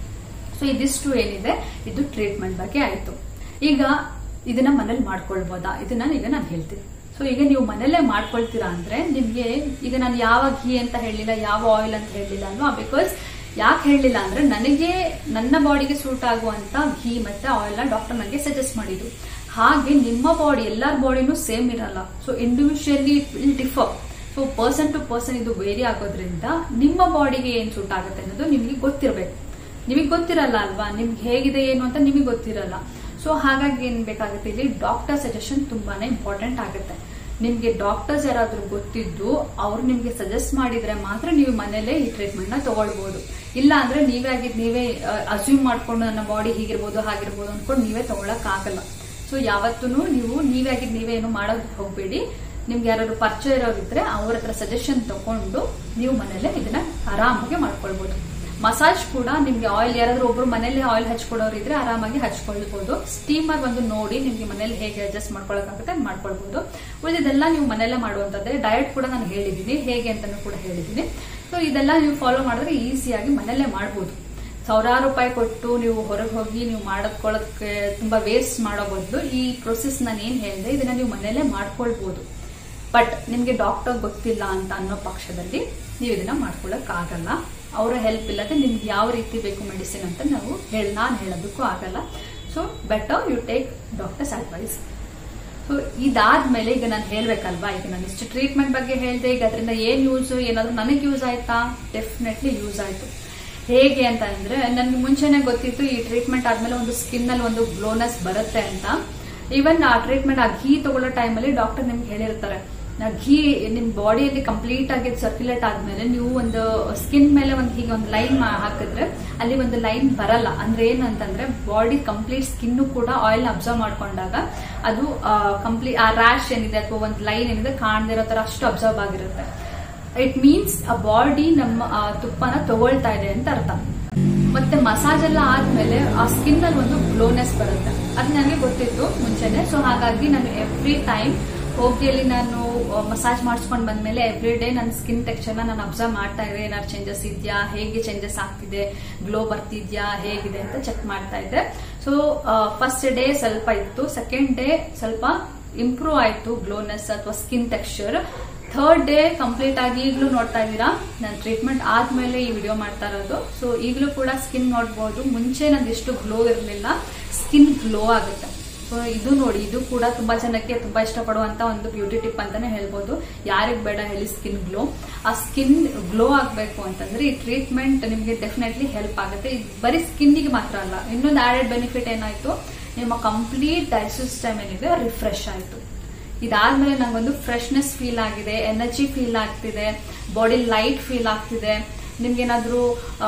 A: ಸೊ ಇದಿಷ್ಟು ಏನಿದೆ ಇದು ಟ್ರೀಟ್ಮೆಂಟ್ ಬಗ್ಗೆ ಆಯ್ತು ಈಗ ಇದನ್ನ ಮನೇಲಿ ಮಾಡ್ಕೊಳ್ಬೋದಾ ಇದನ್ನ ಈಗ ನಾನು ಹೇಳ್ತೀನಿ ಸೊ ಈಗ ನೀವು ಮನೆಯಲ್ಲೇ ಮಾಡ್ಕೊಳ್ತೀರಾ ಅಂದ್ರೆ ನಿಮ್ಗೆ ಈಗ ನಾನು ಯಾವ ಘೀ ಅಂತ ಹೇಳಿಲ್ಲ ಯಾವ ಆಯಿಲ್ ಅಂತ ಹೇಳಿಲ್ಲ ಅಲ್ವಾ ಬಿಕಾಸ್ ಯಾಕೆ ಹೇಳಿಲ್ಲ ಅಂದ್ರೆ ನನಗೆ ನನ್ನ ಬಾಡಿಗೆ ಸೂಟ್ ಆಗುವಂತ ಘೀ ಮತ್ತೆ ಆಯಿಲ್ ಡಾಕ್ಟರ್ ನನಗೆ ಸಜೆಸ್ಟ್ ಮಾಡಿದ್ರು ಹಾಗೆ ನಿಮ್ಮ ಬಾಡಿ ಎಲ್ಲರ ಬಾಡಿನೂ ಸೇಮ್ ಇರಲ್ಲ so individually it will differ so person to person ಇದು ವೇರಿ ಆಗೋದ್ರಿಂದ ನಿಮ್ಮ ಬಾಡಿಗೆ ಏನ್ ಸೂಟ್ ಆಗುತ್ತೆ ಅನ್ನೋದು ನಿಮಗೆ ಗೊತ್ತಿರಬೇಕು ನಿಮಗೆ ಗೊತ್ತಿರಲ್ಲ ಅಲ್ವಾ ನಿಮ್ಗೆ ಹೇಗಿದೆ ಏನು ಅಂತ ನಿಮಗೆ ಗೊತ್ತಿರಲ್ಲ ಸೊ ಹಾಗಾಗಿ ಏನ್ ಬೇಕಾಗುತ್ತೆ ಇಲ್ಲಿ ಡಾಕ್ಟರ್ ಸಜೆಷನ್ ತುಂಬಾನೇ ಇಂಪಾರ್ಟೆಂಟ್ ಆಗುತ್ತೆ ನಿಮ್ಗೆ ಡಾಕ್ಟರ್ಸ್ ಯಾರಾದ್ರೂ ಗೊತ್ತಿದ್ದು ಅವ್ರು ನಿಮ್ಗೆ ಸಜೆಸ್ಟ್ ಮಾಡಿದ್ರೆ ಮಾತ್ರ ನೀವು ಮನೇಲೆ ಈ ಟ್ರೀಟ್ಮೆಂಟ್ ನ ತಗೊಳ್ಬಹುದು ಇಲ್ಲ ಅಂದ್ರೆ ನೀವೇ ಆಗಿದ್ ನೀವೇ ಅಸ್ಯೂಮ್ ಮಾಡ್ಕೊಂಡು ನನ್ನ ಬಾಡಿ ಹೀಗಿರ್ಬೋದು ಹಾಗಿರ್ಬೋದು ಅನ್ಕೊಂಡು ನೀವೇ ತಗೊಳಕ್ ಆಗಲ್ಲ ಸೊ ಯಾವತ್ತೂ ನೀವು ನೀವೇ ಆಗಿದ್ ನೀವೇ ಏನು ಮಾಡೋದಕ್ಕೆ ಹೋಗ್ಬೇಡಿ ನಿಮ್ಗೆ ಯಾರಾದ್ರು ಪರಿಚಯ ಇರೋರಿದ್ರೆ ಅವ್ರ ಹತ್ರ ಸಜೆಷನ್ ತಗೊಂಡು ನೀವು ಮನೇಲೆ ಇದನ್ನ ಆರಾಮಾಗಿ ಮಾಡ್ಕೊಳ್ಬಹುದು ಮಸಾಜ್ ಕೂಡ ನಿಮ್ಗೆ ಆಯಿಲ್ ಯಾರಾದ್ರೂ ಒಬ್ರು ಮನೇಲಿ ಆಯಿಲ್ ಹಚ್ಕೊಡೋರು ಇದ್ರೆ ಆರಾಮಾಗಿ ಹಚ್ಕೊಳ್ಬಹುದು ಸ್ಟೀಮರ್ ಒಂದು ನೋಡಿ ನಿಮ್ಗೆ ಮನೇಲಿ ಹೇಗೆ ಅಡ್ಜಸ್ಟ್ ಮಾಡ್ಕೊಳಕಾಗುತ್ತೆ ಅದ್ ಮಾಡ್ಕೊಳ್ಬಹುದು ಉಳಿದಿದ್ದೆಲ್ಲ ನೀವು ಮನೆಯಲ್ಲೇ ಮಾಡುವಂತದ್ದೇ ಡಯಟ್ ಕೂಡ ನಾನು ಹೇಳಿದ್ದೀನಿ ಹೇಗೆ ಅಂತಾನು ಕೂಡ ಹೇಳಿದ್ದೀನಿ ಸೊ ಇದೆಲ್ಲ ನೀವು ಫಾಲೋ ಮಾಡಿದ್ರೆ ಈಸಿಯಾಗಿ ಮನೆಯಲ್ಲೇ ಮಾಡ್ಬೋದು ಸಾವಿರಾರು ರೂಪಾಯಿ ಕೊಟ್ಟು ನೀವು ಹೊರಗೆ ಹೋಗಿ ನೀವು ಮಾಡಕೊಳ್ಳೋದಕ್ಕೆ ತುಂಬಾ ವೇಸ್ಟ್ ಮಾಡೋ ಬದಲು ಈ ಪ್ರೊಸೆಸ್ ನಾನು ಏನ್ ಹೇಳಿದೆ ಇದನ್ನ ನೀವು ಮನೆಯಲ್ಲೇ ಮಾಡ್ಕೊಳ್ಬಹುದು ಬಟ್ ನಿಮ್ಗೆ ಡಾಕ್ಟರ್ ಗೊತ್ತಿಲ್ಲ ಅಂತ ಅನ್ನೋ ಪಕ್ಷದಲ್ಲಿ ನೀವು ಇದನ್ನ ಮಾಡ್ಕೊಳಕ್ ಆಗಲ್ಲ ಅವರ ಹೆಲ್ಪ್ ಇಲ್ಲದೆ ನಿಮ್ಗೆ ಯಾವ ರೀತಿ ಬೇಕು ಮೆಡಿಸಿನ್ ಅಂತ ನಾವು ಹೇಳ ನಾನು ಹೇಳೋದಕ್ಕೂ ಆಗಲ್ಲ so better you take doctor's advice so ಇದಾದ್ಮೇಲೆ ಈಗ ನಾನು ಹೇಳ್ಬೇಕಲ್ವಾ ಈಗ ನಾನು ಇಷ್ಟು ಟ್ರೀಟ್ಮೆಂಟ್ ಬಗ್ಗೆ ಹೇಳಿದೆ ಈಗ ಅದರಿಂದ ಏನ್ ಯೂಸ್ ಏನಾದ್ರೂ ನನಗೆ ಯೂಸ್ ಆಯ್ತಾ ಡೆಫಿನೆಟ್ಲಿ ಯೂಸ್ ಆಯ್ತು ಹೇಗೆ ಅಂತ ಅಂದ್ರೆ ನನ್ಗೆ ಮುಂಚೆನೆ ಗೊತ್ತಿತ್ತು ಈ ಟ್ರೀಟ್ಮೆಂಟ್ ಆದ್ಮೇಲೆ ಒಂದು ಸ್ಕಿನ್ ಅಲ್ಲಿ ಒಂದು ಗ್ಲೋನೆಸ್ ಬರುತ್ತೆ ಅಂತ ಈವನ್ ಆ ಟ್ರೀಟ್ಮೆಂಟ್ ಆ ಘೀ ತಗೊಳ್ಳೋ ಟೈಮಲ್ಲಿ ಡಾಕ್ಟರ್ ನಿಮ್ಗೆ ಹೇಳಿರ್ತಾರೆ ನಾ ಘೀ ನಿಮ್ ಬಾಡಿಯಲ್ಲಿ ಕಂಪ್ಲೀಟ್ ಆಗಿ ಸರ್ಕ್ಯುಲೇಟ್ ಆದ್ಮೇಲೆ ನೀವು ಒಂದು ಸ್ಕಿನ್ ಮೇಲೆ ಒಂದು ಹೀಗೆ ಒಂದು ಲೈನ್ ಹಾಕಿದ್ರೆ ಅಲ್ಲಿ ಒಂದು ಲೈನ್ ಬರಲ್ಲ ಅಂದ್ರೆ ಏನಂತಂದ್ರೆ ಬಾಡಿ ಕಂಪ್ಲೀಟ್ ಸ್ಕಿನ್ ಕೂಡ ಆಯಿಲ್ ಅಬ್ಸರ್ವ್ ಮಾಡ್ಕೊಂಡಾಗ ಅದು ಕಂಪ್ಲೀಟ್ ಆ ರ್ಯಾಶ್ ಏನಿದೆ ಅಥವಾ ಒಂದು ಲೈನ್ ಏನಿದೆ ಕಾಣದಿರೋ ತರ ಅಷ್ಟು ಅಬ್ಸರ್ವ್ ಆಗಿರುತ್ತೆ ಇಟ್ ಮೀನ್ಸ್ ಆ ಬಾಡಿ ನಮ್ಮ ಆ, ತುಪ್ಪನ ತಗೊಳ್ತಾ ಇದೆ ಅಂತ ಅರ್ಥ ಮತ್ತೆ ಮಸಾಜ್ ಎಲ್ಲ ಆದ್ಮೇಲೆ ಆ ಸ್ಕಿನ್ ಅಲ್ಲಿ ಒಂದು ಗ್ಲೋನೆಸ್ ಬರುತ್ತೆ ಅದು ನನಗೆ ಗೊತ್ತಿತ್ತು ಮುಂಚೆನೆ ಸೊ ಹಾಗಾಗಿ ನಾನು ಎವ್ರಿ ಟೈಮ್ ಹೋಗಿ ಅಲ್ಲಿ ನಾನು ಮಸಾಜ್ ಮಾಡಿಸ್ಕೊಂಡು ಬಂದ್ಮೇಲೆ ಎವ್ರಿ ಡೇ ನನ್ನ ಸ್ಕಿನ್ ಟೆಕ್ಸ್ಚರ್ನ ನಾನು ಅಬ್ಸರ್ವ್ ಮಾಡ್ತಾ ಇದ್ದೆ ಏನಾದ್ರು ಚೇಂಜಸ್ ಇದೆಯಾ ಹೇಗೆ ಚೇಂಜಸ್ ಆಗ್ತಿದೆ ಗ್ಲೋ ಬರ್ತಿದ್ಯಾ ಹೇಗಿದೆ ಅಂತ ಚೆಕ್ ಮಾಡ್ತಾ ಇದ್ದೆ ಸೊ ಫಸ್ಟ್ ಡೇ ಸ್ವಲ್ಪ ಇತ್ತು ಸೆಕೆಂಡ್ ಡೇ ಸ್ವಲ್ಪ ಇಂಪ್ರೂವ್ ಆಯ್ತು ಗ್ಲೋನೆಸ್ ಅಥವಾ skin texture third day complete ಆಗಿ ಈಗಲೂ ನೋಡ್ತಾ ಇದ್ದೀರಾ ನಾನು ಟ್ರೀಟ್ಮೆಂಟ್ ಆದ್ಮೇಲೆ ಈ ವಿಡಿಯೋ ಮಾಡ್ತಾ ಇರೋದು ಸೊ ಈಗಲೂ ಕೂಡ ಸ್ಕಿನ್ ನೋಡ್ಬೋದು ಮುಂಚೆ ನಂದು ಎಷ್ಟು ಗ್ಲೋ ಇರಲಿಲ್ಲ ಸ್ಕಿನ್ ಗ್ಲೋ ಆಗುತ್ತೆ ಸೊ ಇದು ನೋಡಿ ಇದು ಕೂಡ ತುಂಬಾ ಜನಕ್ಕೆ ತುಂಬಾ ಇಷ್ಟಪಡುವಂತ ಒಂದು ಬ್ಯೂಟಿ ಟಿಪ್ ಅಂತಾನೆ ಹೇಳ್ಬೋದು ಯಾರಿಗ್ ಬೇಡ ಹೇಳಿ ಸ್ಕಿನ್ ಗ್ಲೋ ಆ ಸ್ಕಿನ್ ಗ್ಲೋ ಆಗ್ಬೇಕು ಅಂತಂದ್ರೆ ಈ ಟ್ರೀಟ್ಮೆಂಟ್ ನಿಮಗೆ ಡೆಫಿನೆಟ್ಲಿ ಹೆಲ್ಪ್ ಆಗುತ್ತೆ ಇದು ಬರೀ ಸ್ಕಿನ್ನಿಗೆ ಮಾತ್ರ ಅಲ್ಲ ಇನ್ನೊಂದು ಆಡೆಡ್ ಬೆನಿಫಿಟ್ ಏನಾಯ್ತು ನಿಮ್ಮ ಕಂಪ್ಲೀಟ್ ಡೈಜೆಸ್ಟ್ ಸಿಸ್ಟಮ್ ಏನಿದೆ ರಿಫ್ರೆಶ್ ಆಯ್ತು ಇದಾದ್ಮೇಲೆ ನಂಗೊಂದು ಫ್ರೆಶ್ನೆಸ್ ಫೀಲ್ ಆಗಿದೆ ಎನರ್ಜಿ ಫೀಲ್ ಆಗ್ತಿದೆ ಬಾಡಿ ಲೈಟ್ ಫೀಲ್ ಆಗ್ತಿದೆ ನಿಮ್ಗೇನಾದ್ರೂ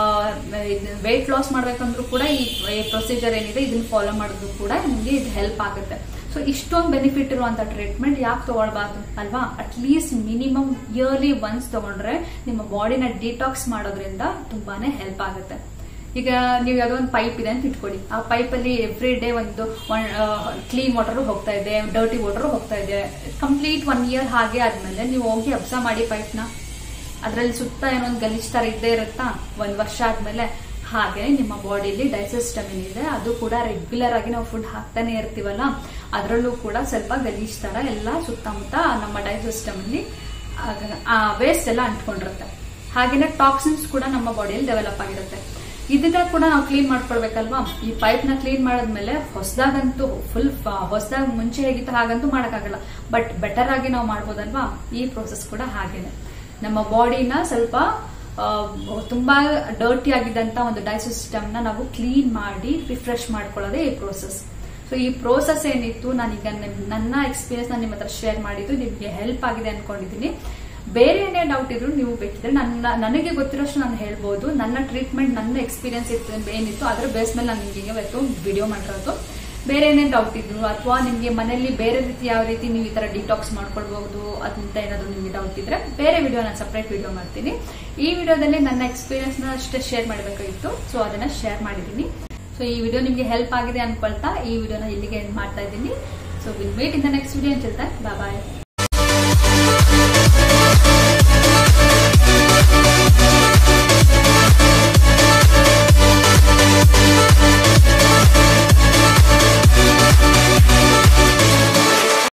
A: ವೆಯ್ಟ್ ಲಾಸ್ ಮಾಡ್ಬೇಕಂದ್ರೂ ಕೂಡ ಈ ಪ್ರೊಸೀಜರ್ ಏನಿದೆ ಇದನ್ನ ಫಾಲೋ ಮಾಡೋದು ಕೂಡ ನಿಮ್ಗೆ ಇದು ಹೆಲ್ಪ್ ಆಗುತ್ತೆ ಸೊ ಇಷ್ಟೊಂದು ಬೆನಿಫಿಟ್ ಇರುವಂತ ಟ್ರೀಟ್ಮೆಂಟ್ ಯಾಕೆ ತಗೊಳ್ಬಾರ್ದು ಅಲ್ವಾ ಅಟ್ಲೀಸ್ಟ್ ಮಿನಿಮಮ್ ಇಯರ್ಲಿ ಒನ್ಸ್ ತಗೊಂಡ್ರೆ ನಿಮ್ಮ ಬಾಡಿನ ಡಿಟಾಕ್ಸ್ ಮಾಡೋದ್ರಿಂದ ತುಂಬಾನೇ ಹೆಲ್ಪ್ ಆಗುತ್ತೆ ಈಗ ನೀವು ಯಾವ್ದೋ ಒಂದು ಪೈಪ್ ಇದೆ ಅಂತ ಇಟ್ಕೊಳ್ಳಿ ಆ ಪೈಪ್ ಅಲ್ಲಿ ಎವ್ರಿ ಡೇ ಒಂದು ಕ್ಲೀನ್ ವಾಟರ್ ಹೋಗ್ತಾ ಇದೆ ಡರ್ಟಿ ವಾಟರ್ ಹೋಗ್ತಾ ಇದೆ ಕಂಪ್ಲೀಟ್ ಒನ್ ಇಯರ್ ಹಾಗೆ ಆದ್ಮೇಲೆ ನೀವು ಹೋಗಿ ಅಬ್ಸರ್ವ್ ಮಾಡಿ ಪೈಪ್ ನ ಅದ್ರಲ್ಲಿ ಸುತ್ತ ಏನೋ ಒಂದು ಗಲೀಜ್ ತರ ಇದ್ದೇ ಇರುತ್ತಾ ಒಂದ್ ವರ್ಷ ಆದ್ಮೇಲೆ ಹಾಗೆ ನಿಮ್ಮ ಬಾಡಿಲಿ ಡೈಜೆಸ್ಟಮ್ ಏನಿದೆ ಅದು ಕೂಡ ರೆಗ್ಯುಲರ್ ಆಗಿ ನಾವು ಫುಡ್ ಹಾಕ್ತಾನೆ ಇರ್ತೀವಲ್ಲ ಅದರಲ್ಲೂ ಕೂಡ ಸ್ವಲ್ಪ ಗಲೀಜ್ ತರ ಎಲ್ಲ ಸುತ್ತಮುತ್ತ ನಮ್ಮ ಡೈಜೆಸ್ಟಮ್ ಅಲ್ಲಿ ಆ ವೇಸ್ಟ್ ಎಲ್ಲ ಅಂಟ್ಕೊಂಡಿರುತ್ತೆ ಹಾಗೇನೆ ಟಾಕ್ಸಿನ್ಸ್ ಕೂಡ ನಮ್ಮ ಬಾಡಿಯಲ್ಲಿ ಡೆವಲಪ್ ಆಗಿರುತ್ತೆ ಇದನ್ನ ಕೂಡ ನಾವು ಕ್ಲೀನ್ ಮಾಡ್ಕೊಳ್ಬೇಕಲ್ವಾ ಈ ಪೈಪ್ ನ ಕ್ಲೀನ್ ಮಾಡಿದ್ಮೇಲೆ ಹೊಸದಾಗಂತೂ ಫುಲ್ ಹೊಸದಾಗ ಮುಂಚೆ ಹೇಗಿತ್ತು ಹಾಗಂತೂ ಮಾಡಕ್ಕಾಗಲ್ಲ ಬಟ್ ಬೆಟರ್ ಆಗಿ ನಾವು ಮಾಡ್ಬೋದಲ್ವಾ ಈ ಪ್ರೋಸೆಸ್ ಕೂಡ ಹಾಗೇನೆ ನಮ್ಮ ಬಾಡಿನ ಸ್ವಲ್ಪ ಆ, ತುಂಬಾ ಡರ್ಟಿ ಆಗಿದ್ದಂತ ಒಂದು ಡೈಜೆಸ್ಟ್ ಸಿಸ್ಟಮ್ ನ ನಾವು ಕ್ಲೀನ್ ಮಾಡಿ ರಿಫ್ರೆಶ್ ಮಾಡ್ಕೊಳ್ಳೋದೇ ಈ ಪ್ರೋಸೆಸ್ ಸೊ ಈ ಪ್ರೋಸೆಸ್ ಏನಿತ್ತು ನಾನೀಗ ನಿಮ್- ನನ್ನ ಎಕ್ಸ್ಪೀರಿಯನ್ಸ್ ನಾನು ನಿಮ್ಮ ಹತ್ರ ಶೇರ್ ಮಾಡಿದ್ದು ನಿಮ್ಗೆ ಹೆಲ್ಪ್ ಆಗಿದೆ ಅನ್ಕೊಂಡಿದ್ದೀನಿ ಬೇರೆ ಏನೇ ಡೌಟ್ ಇದ್ರು ನೀವು ಬೇಕಿದ್ರೆ ನನ್ನ ನನಗೆ ಗೊತ್ತಿರೋಷ್ಟು ನಾನು ಹೇಳ್ಬೋದು ನನ್ನ ಟ್ರೀಟ್ಮೆಂಟ್ ನನ್ನ ಎಕ್ಸ್ಪೀರಿಯನ್ಸ್ ಇತ್ತು ಏನಿತ್ತು ಅದ್ರ ಬೇಸ್ ಮೇಲೆ ನಾನು ನಿಮಗೆ ಇವತ್ತು ವಿಡಿಯೋ ಮಾಡಿರೋದು ಬೇರೆ ಏನೇನು ಡೌಟ್ ಇದ್ರು ಅಥವಾ ನಿಮಗೆ ಮನೆಯಲ್ಲಿ ಬೇರೆ ರೀತಿ ಯಾವ ರೀತಿ ನೀವು ಈ ತರ ಡಿಟಾಕ್ಸ್ ಮಾಡ್ಕೊಳ್ಬಹುದು ಅಂತ ಏನಾದ್ರು ನಿಮಗೆ ಡೌಟ್ ಇದ್ರೆ ಬೇರೆ ವಿಡಿಯೋ ನಾನು ಸಪ್ರೇಟ್ ವಿಡಿಯೋ ಮಾಡ್ತೀನಿ ಈ ವಿಡಿಯೋದಲ್ಲಿ ನನ್ನ ಎಕ್ಸ್ಪೀರಿಯನ್ಸ್ ನ ಅಷ್ಟೇ ಶೇರ್ ಮಾಡಬೇಕಾಗಿತ್ತು ಸೊ ಅದನ್ನ ಶೇರ್ ಮಾಡಿದ್ದೀನಿ ಸೊ ಈ ವಿಡಿಯೋ ನಿಮಗೆ ಹೆಲ್ಪ್ ಆಗಿದೆ ಅನ್ಕೊಳ್ತಾ ಈ ವಿಡಿಯೋನ ಇಲ್ಲಿಗೆ ಎಂಡ್ ಮಾಡ್ತಾ ಇದ್ದೀನಿ so will meet in the next video ಅಂತ ಹೇಳ್ತಾ ಬಾಯ್